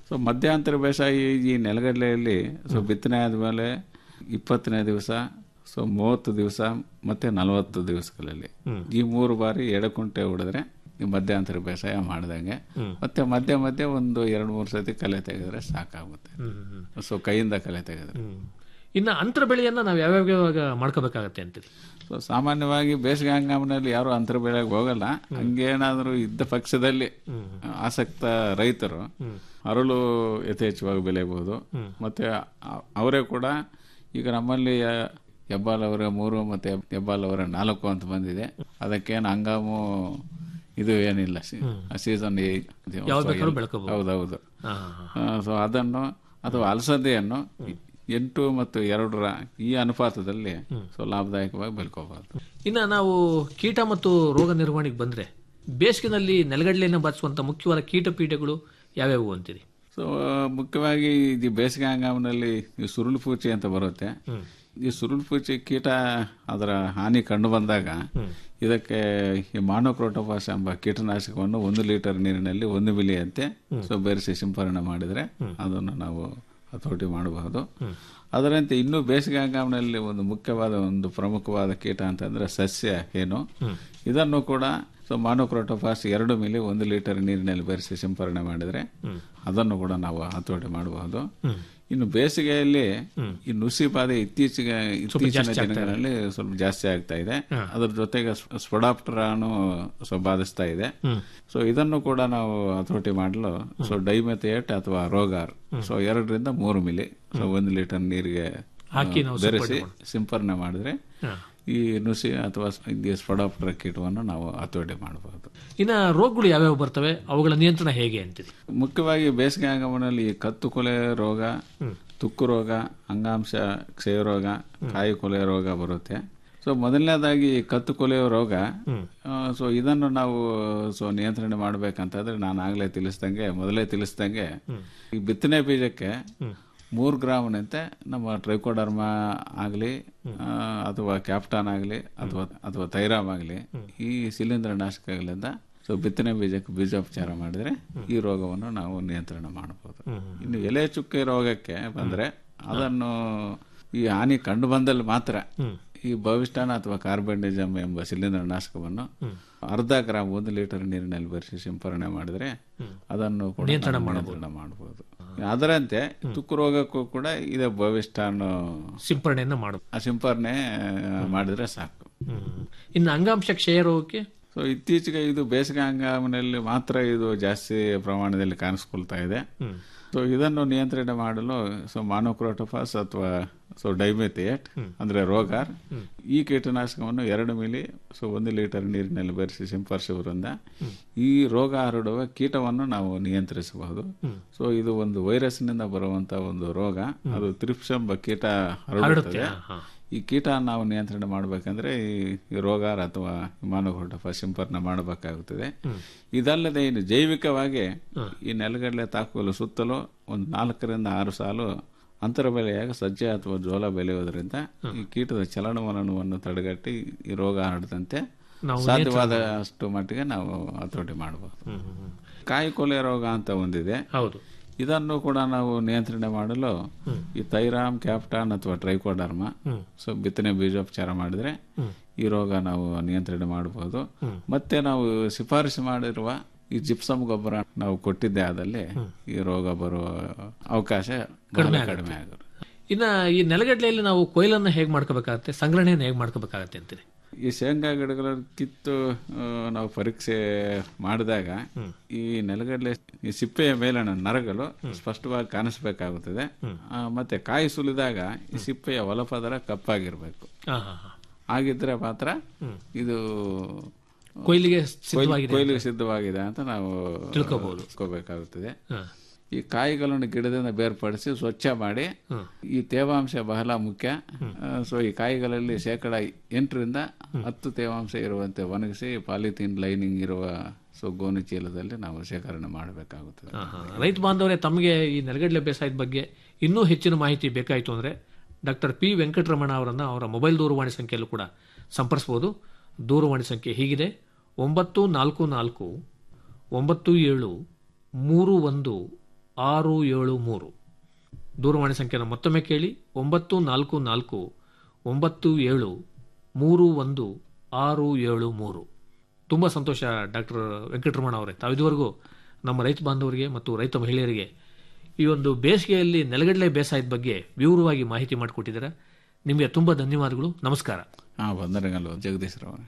ಸೊ ಮಧ್ಯಂತರ ಬೇಸಾಯ ಈ- ಈ ನೆಲಗಡಲೆಯಲ್ಲಿ ಸೊ ಬಿತ್ತನೆ ಆದಮೇಲೆ ಇಪ್ಪತ್ತನೇ ದಿವಸ ಸೊ ಮೂವತ್ತು ದಿವಸ ಮತ್ತೆ ನಲವತ್ತು ದಿವಸಗಳಲ್ಲಿ ಈ ಮೂರು ಬಾರಿ ಎಡಕುಂಟೆ ಹೊಡೆದ್ರೆ ಈ ಮಧ್ಯಂತರ ಬೇಸಾಯ ಮಾಡ್ದಂಗೆ ಮತ್ತೆ ಮಧ್ಯ ಮಧ್ಯೆ ಒಂದು ಎರಡು ಮೂರು ಸತಿ ಕಲೆ ತೆಗೆದ್ರೆ ಸಾಕಾಗುತ್ತೆ ಸೊ ಕೈಯಿಂದ ಕಲೆ ತೆಗೆದ್ರೆ ಇನ್ನು ಅಂತರ ಬೆಳೆಯನ್ನ ನಾವು ಯಾವ್ಯಾವ ಮಾಡ್ಕೋಬೇಕಾಗತ್ತೆ ಅಂತೀರಿ ಸೊ ಸಾಮಾನ್ಯವಾಗಿ ಬೇಸಿಗೆ ಹಂಗಾಮಿನಲ್ಲಿ ಯಾರು ಅಂತರ ಬೆಳೆಗೆ ಹೋಗಲ್ಲ ಹಂಗೇನಾದರೂ ಇದ್ದ ಪಕ್ಷದಲ್ಲಿ ಆಸಕ್ತ ರೈತರು ಅರಳು ಯಥೇಚ್ಛವಾಗಿ ಬೆಳೆಯಬಹುದು ಮತ್ತೆ ಅ- ಅವರೇ ಕೂಡ ಈಗ ನಮ್ಮಲ್ಲಿ ಆ, ಹೆಬ್ಬಾಲ್ ಅವರ ಮೂರು ಮತ್ತೆ ಹೆಬ್ಬಾಲ್ ಅವರ ನಾಲ್ಕು ಅಂತ ಬಂದಿದೆ ಅದಕ್ಕೇನು ಹಂಗಾಮು ಇದು ಏನಿಲ್ಲ ಸೀಸನ್ ಯಾವ್ದು ಬೇಕಾದ್ರೂ ಬೆಳ್ಕೋಬಹುದು. ಹೌದೌದು ಹಾ, ಸೊ ಅದನ್ನು ಅಥವಾ ಅಲಸಂದೆಯನ್ನು ಎಂಟು ಮತ್ತು ಎರಡರ ಈ ಅನುಪಾತದಲ್ಲಿ ಸೊ ಲಾಭದಾಯಕವಾಗಿ ಬೆಳ್ಕೋಬಹುದು ಇನ್ನು ನಾವು ಕೀಟ ಮತ್ತು ರೋಗ ನಿರ್ವಹಣೆಗೆ ಬಂದ್ರೆ ಬೇಸಿಗೆನಲ್ಲಿ ನೆಲಗಡಲೆಯನ್ನು ಬಾಧಿಸುವಂತ ಮುಖ್ಯವಾದ ಕೀಟ ಪೀಠಗಳು ಯಾವ್ಯಾವು ಅಂತೀರಿ ಸೊ ಮುಖ್ಯವಾಗಿ ಈ ಬೇಸಿಗೆ ಹಂಗಾಮಿನಲ್ಲಿ ಈ ಸುರುಳು ಪೂಚಿ ಅಂತ ಬರುತ್ತೆ ಈ ಸುರುಳು ಪೂಚಿ ಕೀಟ ಅದರ ಹಾನಿ ಕಂಡು ಬಂದಾಗ ಇದಕ್ಕೆ ಈ ಮಾನೋಕ್ರೋಟೋಪಾಸ್ ಎಂಬ ಕೀಟನಾಶಕವನ್ನು ಒಂದು ಲೀಟರ್ ನೀರಿನಲ್ಲಿ ಒಂದು ಮಿಲಿಯಂತೆ ಸೊ ಬೆರೆಸಿ ಸಿಂಪರಣೆ ಮಾಡಿದ್ರೆ ಅದನ್ನು ನಾವು ಹತೋಟಿ ಮಾಡಬಹುದು ಅದರಂತೆ ಇನ್ನೂ ಬೇಸಿಗೆ ಹಂಗಾಮಿನಲ್ಲಿ ಒಂದು ಮುಖ್ಯವಾದ ಒಂದು ಪ್ರಮುಖವಾದ ಕೀಟ ಅಂತಂದ್ರೆ ಸಸ್ಯ ಏನು ಇದನ್ನು ಕೂಡ ಸೊ ಮಾನೋಕ್ರೋಟೋಫಾಸ್ ಎರಡು ಮಿಲಿ ಒಂದು ಲೀಟರ್ ನೀರಿನಲ್ಲಿ ಬೆರೆಸಿ ಸಿಂಪರಣೆ ಮಾಡಿದ್ರೆ ಅದನ್ನು ಕೂಡ ನಾವು ಹತೋಟಿ ಮಾಡಬಹುದು ಇನ್ನು ಬೇಸಿಗೆಯಲ್ಲಿ ಈ ನುಸಿ ಬಾಧೆ ಇತ್ತೀಚೆಗೆ ಇತ್ತೀಚಿನ ಜಾಸ್ತಿ ಆಗ್ತಾ ಇದೆ. ದಿನಗಳಲ್ಲಿ ಸ್ವಲ್ಪ ಜಾಸ್ತಿ ಆಗ್ತಾ ಇದೆ ಅದ್ರ ಜೊತೆಗೆ ಸ್ಪೊಡಾಪ್ಟರಾನು ಸೊ ಬಾಧಿಸ್ತಾ ಇದೆ ಸೊ ಇದನ್ನು ಕೂಡ ನಾವು ಹತೋಟಿ ಮಾಡಲು ಸೊ ಡೈಮೆಥೇಟ್ ಅಥವಾ ರೋಗಾರ್ ಸೊ ಎರಡರಿಂದ ಮೂರು ಮಿಲಿ ಸೊ ಒಂದು ಲೀಟರ್ ನೀರಿಗೆ ಹಾಕಿ ಆ, ನಾವು ಬೆರೆಸಿ ಸಿಂಪಡಣೆ ಸಿಂಪರಣೆ ಮಾಡಿದ್ರೆ ಹಾ. ಈ ನುಸಿ ಅಥವಾ ಈ ಸ್ಪೊಡಾಪ್ಟರ ಕೀಟವನ್ನು ನಾವು ಹತೋಟಿ ಮಾಡಬಹುದು ಇನ್ನ ರೋಗಗಳು ಯಾವ್ಯಾವ ಬರ್ತವೆ ಅವುಗಳ ನಿಯಂತ್ರಣ ಹೇಗೆ ಅಂತೀರಿ ಮುಖ್ಯವಾಗಿ ಬೇಸಿಗೆ ಹಂಗಾಮಿನಲ್ಲಿ ಈ ಕತ್ತು ಕೊಲೆ ರೋಗ ತುಕ್ಕು ರೋಗ ಅಂಗಾಂಶ ಕ್ಷಯ ರೋಗ ಕಾಯಿ ಕೊಲೆ ರೋಗ ಬರುತ್ತೆ ಸೊ ಮೊದಲನೇದಾಗಿ ಈ ಕತ್ತು ಕೊಲೆಯ ರೋಗ ಸೊ ಇದನ್ನು ನಾವು ಸೊ ನಿಯಂತ್ರಣೆ ಮಾಡ್ಬೇಕಂತಂದ್ರೆ ನಾನು ಆಗ್ಲೇ ತಿಳಿಸ್ದಂಗೆ ಮೊದಲೇ ತಿಳಿಸ್ದಂಗೆ ಈ ಬಿತ್ತನೆ ಬೀಜಕ್ಕೆ ಮೂರು ಗ್ರಾಮ್ನಂತೆ ನಮ್ಮ ಟ್ರೈಕೋಡರ್ಮ ಆಗಲಿ ಅಥವಾ ಕ್ಯಾಪ್ಟಾನ್ ಆಗಲಿ ಅಥವಾ ಅಥವಾ ತೈರಾಮ್ ಆಗಲಿ ಈ ಶಿಲೀಂಧ್ರ ನಾಶಕಗಳಿಂದ ಸೊ ಬಿತ್ತನೆ ಬೀಜಕ್ಕೆ ಬೀಜೋಪಚಾರ ಮಾಡಿದ್ರೆ ಈ ರೋಗವನ್ನು ನಾವು ನಿಯಂತ್ರಣ ಮಾಡಬಹುದು ಇನ್ನು ಎಲೆ ಚುಕ್ಕೆ ರೋಗಕ್ಕೆ ಬಂದ್ರೆ ಅದನ್ನು ಈ ಹಾನಿ ಕಂಡು ಬಂದಲ್ಲಿ ಮಾತ್ರ ಈ ಭವಿಷ್ಠಾನ ಅಥವಾ ಕಾರ್ಬೆಂಡಿಜಮ್ ಎಂಬ ಶಿಲೀಂಧ್ರ ನಾಶಕವನ್ನು ಅರ್ಧ ಗ್ರಾಮ್ ಒಂದು ಲೀಟರ್ ನೀರಿನಲ್ಲಿ ಬೆರೆಸಿ ಸಿಂಪರಣೆ ಮಾಡಿದ್ರೆ ಅದನ್ನು ಕೂಡ ನಿಯಂತ್ರಣ ನಾವು ನಿಯಂತ್ರಣ ಮಾಡಬಹುದು ಅದರಂತೆ ತುಕ್ಕು ರೋಗಕ್ಕೂ ಕೂಡ ಇದೇ ಭವಿಷ್ಠಾನು ಸಿಂಪರಣೆಯನ್ನ ಮಾಡ ಆ ಸಿಂಪರಣೆ ಮಾಡಿದ್ರೆ ಸಾಕು ಇನ್ನು ಅಂಗಾಂಶ ಕ್ಷಯ ರೋಗಕ್ಕೆ ಸೊ ಇತ್ತೀಚೆಗೆ ಇದು ಬೇಸಿಗೆ ಹಂಗಾಮಿನಲ್ಲಿ ಮಾತ್ರ ಇದು ಜಾಸ್ತಿ ಪ್ರಮಾಣದಲ್ಲಿ ಕಾಣಿಸ್ಕೊಳ್ತಾ ಇದೆ ಸೊ ಇದನ್ನು ನಿಯಂತ್ರಣ ಮಾಡಲು ಸೊ ಮಾನೋಕ್ರೋಟೋಫಾಸ್ ಅಥವಾ ಸೊ ಡೈಮೆಥಿಯೇಟ್ ಅಂದ್ರೆ ರೋಗಾರ್ ಈ ಕೀಟನಾಶಕವನ್ನು ಎರಡು ಮಿಲಿ ಸೊ ಒಂದು ಲೀಟರ್ ನೀರಿನಲ್ಲಿ ಬೆರೆಸಿ ಸಿಂಪರಿಸುವುದರಿಂದ ಈ ರೋಗ ಹರಡುವ ಕೀಟವನ್ನು ನಾವು ನಿಯಂತ್ರಿಸಬಹುದು ಸೊ ಇದು ಒಂದು ವೈರಸ್ನಿಂದ ಬರುವಂತ ಒಂದು ರೋಗ ಅದು ತ್ರಿಪ್ಸ್ ಎಂಬ ಕೀಟ ಹರಡುತ್ತೆ, ಹರಡುತ್ತದೆ ಹಾ. ಈ ಕೀಟ ನಾವು ನಿಯಂತ್ರಣ ಮಾಡಬೇಕಂದ್ರೆ ಈ ರೋಗಾರ್ ಅಥವಾ ಮಾನವಘಟಪ ಸಿಂಪರಣೆ ಮಾಡಬೇಕಾಗುತ್ತದೆ ಇದಲ್ಲದೆ ಇನ್ನು ಜೈವಿಕವಾಗಿ ಈ ನೆಲಗಡಲೆ ತಾಕುವಲು ಸುತ್ತಲೂ ಒಂದು ನಾಲ್ಕರಿಂದ ಆರು ಸಾಲು ಅಂತರ ಬೆಳೆಯಾಗ ಸಜ್ಜೆ ಅಥವಾ ಜೋಳ ಬೆಳೆಯುವುದರಿಂದ ಈ ಕೀಟದ ಚಲನವಲನವನ್ನು ತಡೆಗಟ್ಟಿ ಈ ರೋಗ ಹರಡದಂತೆ ನಾವು ಸಾಧ್ಯವಾದಷ್ಟು ಮಟ್ಟಿಗೆ ನಾವು ಹತೋಟಿ ಮಾಡಬಹುದು ಕಾಯಿ ಕೊಲೆ ರೋಗ ಅಂತ ಒಂದಿದೆ ಹೌದು ಇದನ್ನು ಕೂಡ ನಾವು ನಿಯಂತ್ರಣೆ ಮಾಡಲು ಈ ತೈರಾಮ್ ಕ್ಯಾಪ್ಟಾನ್ ಅಥವಾ ಟ್ರೈಕೋಡರ್ಮ ಸೊ ಬಿತ್ತನೆ ಬೀಜೋಪಚಾರ ಮಾಡಿದ್ರೆ ಈ ರೋಗ ನಾವು ನಿಯಂತ್ರಣೆ ಮಾಡಬಹುದು ಮತ್ತೆ ನಾವು ಶಿಫಾರಸು ಮಾಡಿರುವ ಈ ಜಿಪ್ಸಮ್ ಗೊಬ್ಬರ ನಾವು ಕೊಟ್ಟಿದ್ದೆ ಆದಲ್ಲಿ ಈ ರೋಗ ಬರುವ ಅವಕಾಶ ಬಹಳ ಕಡಿಮೆ ಕಡಿಮೆ ಆಗುತ್ತೆ. ಆಗುತ್ತೆ ಇನ್ನ ಈ ನೆಲಗಡಲೆಯಲ್ಲಿ ನಾವು ಕೊಯ್ಲನ್ನ ಹೇಗೆ ಮಾಡ್ಕೋಬೇಕಾಗತ್ತೆ ಸಂಗ್ರಹಣೆಯನ್ನು ಹೇಗೆ ಮಾಡ್ಕೋಬೇಕಾಗತ್ತೆ ಅಂತೀರಿ ಈ ಶೇಂಗಾ ಗಿಡಗಳ ಕಿತ್ತು ಆ, ನಾವು ಪರೀಕ್ಷೆ ಮಾಡಿದಾಗ ಈ ನೆಲಗಡಲೆ ಈ ಸಿಪ್ಪೆಯ ಮೇಲಿನ ನರಗಳು ಸ್ಪಷ್ಟವಾಗಿ ಕಾಣಿಸ್ಬೇಕಾಗುತ್ತದೆ ಆ, ಮತ್ತೆ ಕಾಯಿ ಸುಲಿದಾಗ ಈ ಸಿಪ್ಪೆಯ ಒಳಪದರ ಕಪ್ಪಾಗಿರ್ಬೇಕು ಹಾ, ಹಾ, ಹಾ. ಆಗಿದ್ರೆ ಮಾತ್ರ ಇದು ಕೊಯ್ಲಿಗೆ ಕೊಯ್ಲು- ಸಿದ್ಧವಾಗಿದೆ ಕೊಯ್ಲಿಗೆ ಸಿದ್ಧವಾಗಿದೆ ಅಂತ ನಾವು ತಿಳ್ಕೊಬಹುದು. ತಿಳ್ಕೊಬೇಕಾಗುತ್ತದೆ ಹಾ. ಈ ಕಾಯಿಗಳನ್ನು ಗಿಡದಿಂದ ಬೇರ್ಪಡಿಸಿ ಸ್ವಚ್ಛ ಮಾಡಿ ಈ ತೇವಾಂಶ ಬಹಳ ಮುಖ್ಯ ಆ, ಸೊ ಈ ಕಾಯಿಗಳಲ್ಲಿ ಶೇಕಡ ಎಂಟರಿಂದ ಹತ್ತು ತೇವಾಂಶ ಇರುವಂತೆ ಒಣಗಿಸಿ ಪಾಲಿಥೀನ್ ಲೈನಿಂಗ್ ಇರುವ ಸೊ ಗೋಣಿ ಚೀಲದಲ್ಲಿ ನಾವು ಶೇಖರಣೆ ಮಾಡಬೇಕಾಗುತ್ತದೆ ಹಾ, ಹಾ. ರೈತ ಬಾಂಧವರೇ ತಮಗೆ ಈ ನೆಲಗಡಲೆ ಬೇಸಾಯದ ಬಗ್ಗೆ ಇನ್ನೂ ಹೆಚ್ಚಿನ ಮಾಹಿತಿ ಬೇಕಾಯಿತು ಅಂದ್ರೆ ಡಾಕ್ಟರ್ ಪಿ ವೆಂಕಟರಮಣ ಅವರನ್ನ ಅವರ ಮೊಬೈಲ್ ದೂರವಾಣಿ ಸಂಖ್ಯೆಯಲ್ಲೂ ಕೂಡ ಸಂಪರ್ಸಬಹುದು ದೂರವಾಣಿ ಸಂಖ್ಯೆ ಹೀಗಿದೆ ಒಂಬತ್ತು ನಾಲ್ಕು ನಾಲ್ಕು ಒಂಬತ್ತು ಏಳು ಮೂರು ಒಂದು ಆರು ಏಳು ಮೂರು ದೂರವಾಣಿ ಸಂಖ್ಯೆನ ಮತ್ತೊಮ್ಮೆ ಕೇಳಿ ಒಂಬತ್ತು ನಾಲ್ಕು ನಾಲ್ಕು ಒಂಬತ್ತು ಏಳು ಮೂರು ಒಂದು ಆರು ಏಳು ಮೂರು ತುಂಬ ಸಂತೋಷ ಡಾಕ್ಟರ್ ವೆಂಕಟರಮಣ ಅವರೇ ತಾವು ಇದುವರೆಗೂ ನಮ್ಮ ರೈತ ಬಾಂಧವರಿಗೆ ಮತ್ತು ರೈತ ಮಹಿಳೆಯರಿಗೆ ಈ ಒಂದು ಬೇಸಿಗೆಯಲ್ಲಿ ನೆಲಗಡಲೆ ಬೇಸಾಯದ ಬಗ್ಗೆ ವಿವರವಾಗಿ ಮಾಹಿತಿ ಮಾಡಿಕೊಟ್ಟಿದ್ದೀರಾ ನಿಮಗೆ ತುಂಬ ಧನ್ಯವಾದಗಳು ನಮಸ್ಕಾರ ಹಾಂ ಬಂದರಂಗಲ್ವ ಜಗದೀಶ್ ರವರೇ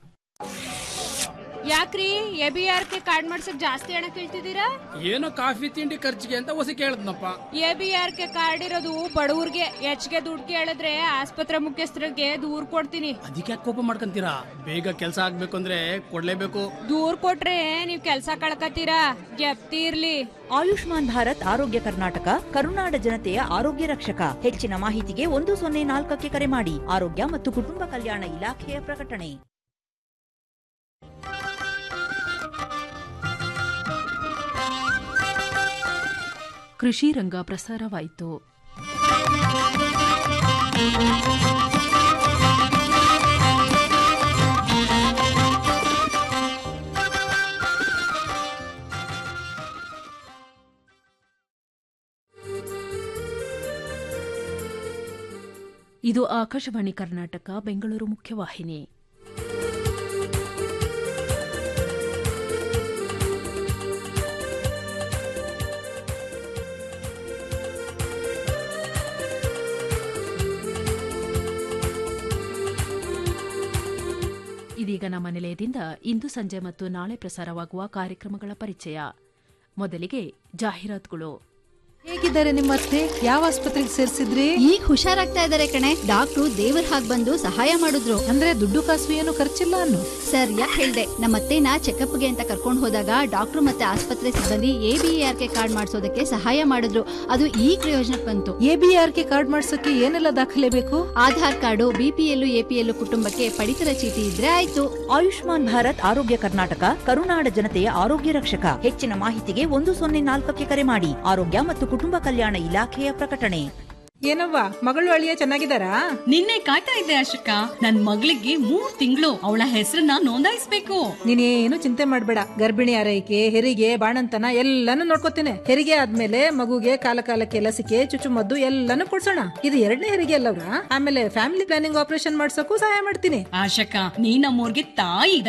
ಯಾಕ್ರಿ A B R K card ಮಾಡ್ಸಕ್ ಜಾಸ್ತಿ ಹಣ ಕೇಳ್ತಿದ್ದೀರಾ ಏನೋ ಕಾಫಿ ತಿಂಡಿ ಖರ್ಚಿಗೆ ಅಂತ ಹೊಸ ಕೇಳದ್ನಪ್ಪ A B R K card ಇರೋದು ಬಡವ್ರಿಗೆ ಹೆಚ್ಚಿಗೆ ದುಡ್ಡು ಕೇಳಿದ್ರೆ ಆಸ್ಪತ್ರೆ ಮುಖ್ಯಸ್ಥರಿಗೆ ದೂರ್ ಕೊಡ್ತೀನಿ ಅದಕ್ಕೆ ಕೋಪ ಮಾಡ್ಕೊಂತೀರಾ ಬೇಗ ಕೆಲಸ ಆಗ್ಬೇಕು ಅಂದ್ರೆ ಕೊಡ್ಲೇಬೇಕು ದೂರ್ ಕೊಟ್ರೆ ನೀವ್ ಕೆಲ್ಸ ಕಳ್ಕತ್ತೀರಾ ಗೆಪ್ತಿ ಇರ್ಲಿ ಆಯುಷ್ಮಾನ್ ಭಾರತ್ ಆರೋಗ್ಯ ಕರ್ನಾಟಕ ಕರುನಾಡ ಜನತೆಯ ಆರೋಗ್ಯ ರಕ್ಷಕ ಹೆಚ್ಚಿನ ಮಾಹಿತಿಗೆ ಒಂದು ಸೊನ್ನೆ ನಾಲ್ಕಕ್ಕೆ ಕರೆ ಮಾಡಿ ಆರೋಗ್ಯ ಮತ್ತು ಕುಟುಂಬ ಕಲ್ಯಾಣ ಇಲಾಖೆಯ ಪ್ರಕಟಣೆ ಕೃಷಿ ರಂಗ ಪ್ರಸಾರವಾಯಿತು ಇದು ಆಕಾಶವಾಣಿ ಕರ್ನಾಟಕ ಬೆಂಗಳೂರು ಮುಖ್ಯವಾಹಿನಿ ಇದೀಗ ನಮ್ಮ ನಿಲಯದಿಂದ ಇಂದು ಸಂಜೆ ಮತ್ತು ನಾಳೆ ಪ್ರಸಾರವಾಗುವ ಕಾರ್ಯಕ್ರಮಗಳ ಪರಿಚಯ ಮೊದಲಿಗೆ ಜಾಹೀರಾತುಗಳು ಹೇಗಿದ್ದಾರೆ ನಿಮ್ಮ ಅತ್ತೆ ಯಾವ ಆಸ್ಪತ್ರೆಗೆ ಸೇರಿಸಿದ್ರಿ ಈಗ ಹುಷಾರಾಗ್ತಾ ಇದಾರೆ ಕಣೆ ಡಾಕ್ಟ್ರು ದೇವ್ರ ಹಾಗ್ ಬಂದು ಸಹಾಯ ಮಾಡಿದ್ರು ಅಂದ್ರೆ ದುಡ್ಡು ಕಾಸು ಏನು ಖರ್ಚಿಲ್ಲ ಅನ್ನು ಸರ್ ಯಾಕೆ ಹೇಳ್ದೆ ನಮ್ಮ ಅತ್ತೆನ ಚೆಕಪ್ಗೆ ಅಂತ ಕರ್ಕೊಂಡು ಹೋದಾಗ ಡಾಕ್ಟ್ರು ಮತ್ತೆ ಆಸ್ಪತ್ರೆ ಸಿಬ್ಬಂದಿ A B R K card ಮಾಡಿಸೋದಕ್ಕೆ ಸಹಾಯ ಮಾಡಿದ್ರು ಅದು ಈ ಪ್ರಯೋಜನಕ್ಕೆ ಬಂತು A B R K card ಮಾಡ್ಸಕ್ಕೆ ಏನೆಲ್ಲ ದಾಖಲೆ ಬೇಕು ಆಧಾರ್ ಕಾರ್ಡು ಬಿಪಿಎಲ್ ಎಪಿಎಲ್ ಕುಟುಂಬಕ್ಕೆ ಪಡಿತರ ಚೀಟಿ ಇದ್ರೆ ಆಯ್ತು ಆಯುಷ್ಮಾನ್ ಭಾರತ್ ಆರೋಗ್ಯ ಕರ್ನಾಟಕ ಕರುನಾಡ ಜನತೆಯ ಆರೋಗ್ಯ ರಕ್ಷಕ ಹೆಚ್ಚಿನ ಮಾಹಿತಿಗೆ ಒಂದು ಸೊನ್ನೆ ನಾಲ್ಕಕ್ಕೆ ಕರೆ ಮಾಡಿ ಆರೋಗ್ಯ ಮತ್ತು ಕುಟುಂಬ ಕಲ್ಯಾಣ ಇಲಾಖೆಯ ಪ್ರಕಟಣೆ ಏನವ್ವ ಮಗಳು ಅಳಿಯ ಚೆನ್ನಾಗಿದ್ದಾರಾ ನಿನ್ನೆ ಕಾಯ್ತಾ ಇದ್ದೆ ಅಶೋಕ ನನ್ ಮಗಳಿಗೆ ಮೂರ್ ತಿಂಗಳು ಅವಳ ಹೆಸರನ್ನ ನೋಂದಾಯಿಸ್ಬೇಕು ನೀನೇನು ಚಿಂತೆ ಮಾಡ್ಬೇಡ ಗರ್ಭಿಣಿ ಆರೈಕೆ ಹೆರಿಗೆ ಬಾಣಂತನ ಎಲ್ಲಾನು ನೋಡ್ಕೋತೇನೆ ಹೆರಿಗೆ ಆದ್ಮೇಲೆ ಮಗುಗೆ ಕಾಲ ಕಾಲಕ್ಕೆ ಲಸಿಕೆ ಚುಚ್ಚುಮದ್ದು ಎಲ್ಲಾನು ಕೊಡ್ಸೋಣ ಇದು ಎರಡನೇ ಹೆರಿಗೆ ಅಲ್ಲವ್ರ ಆಮೇಲೆ ಫ್ಯಾಮಿಲಿ ಪ್ಲಾನಿಂಗ್ ಆಪರೇಷನ್ ಮಾಡ್ಸೋಕು ಸಹಾಯ ಮಾಡ್ತೀನಿ ಆಶಕ ನೀ ನಮ್ಮೂರ್ಗೆ ತಾಯಿ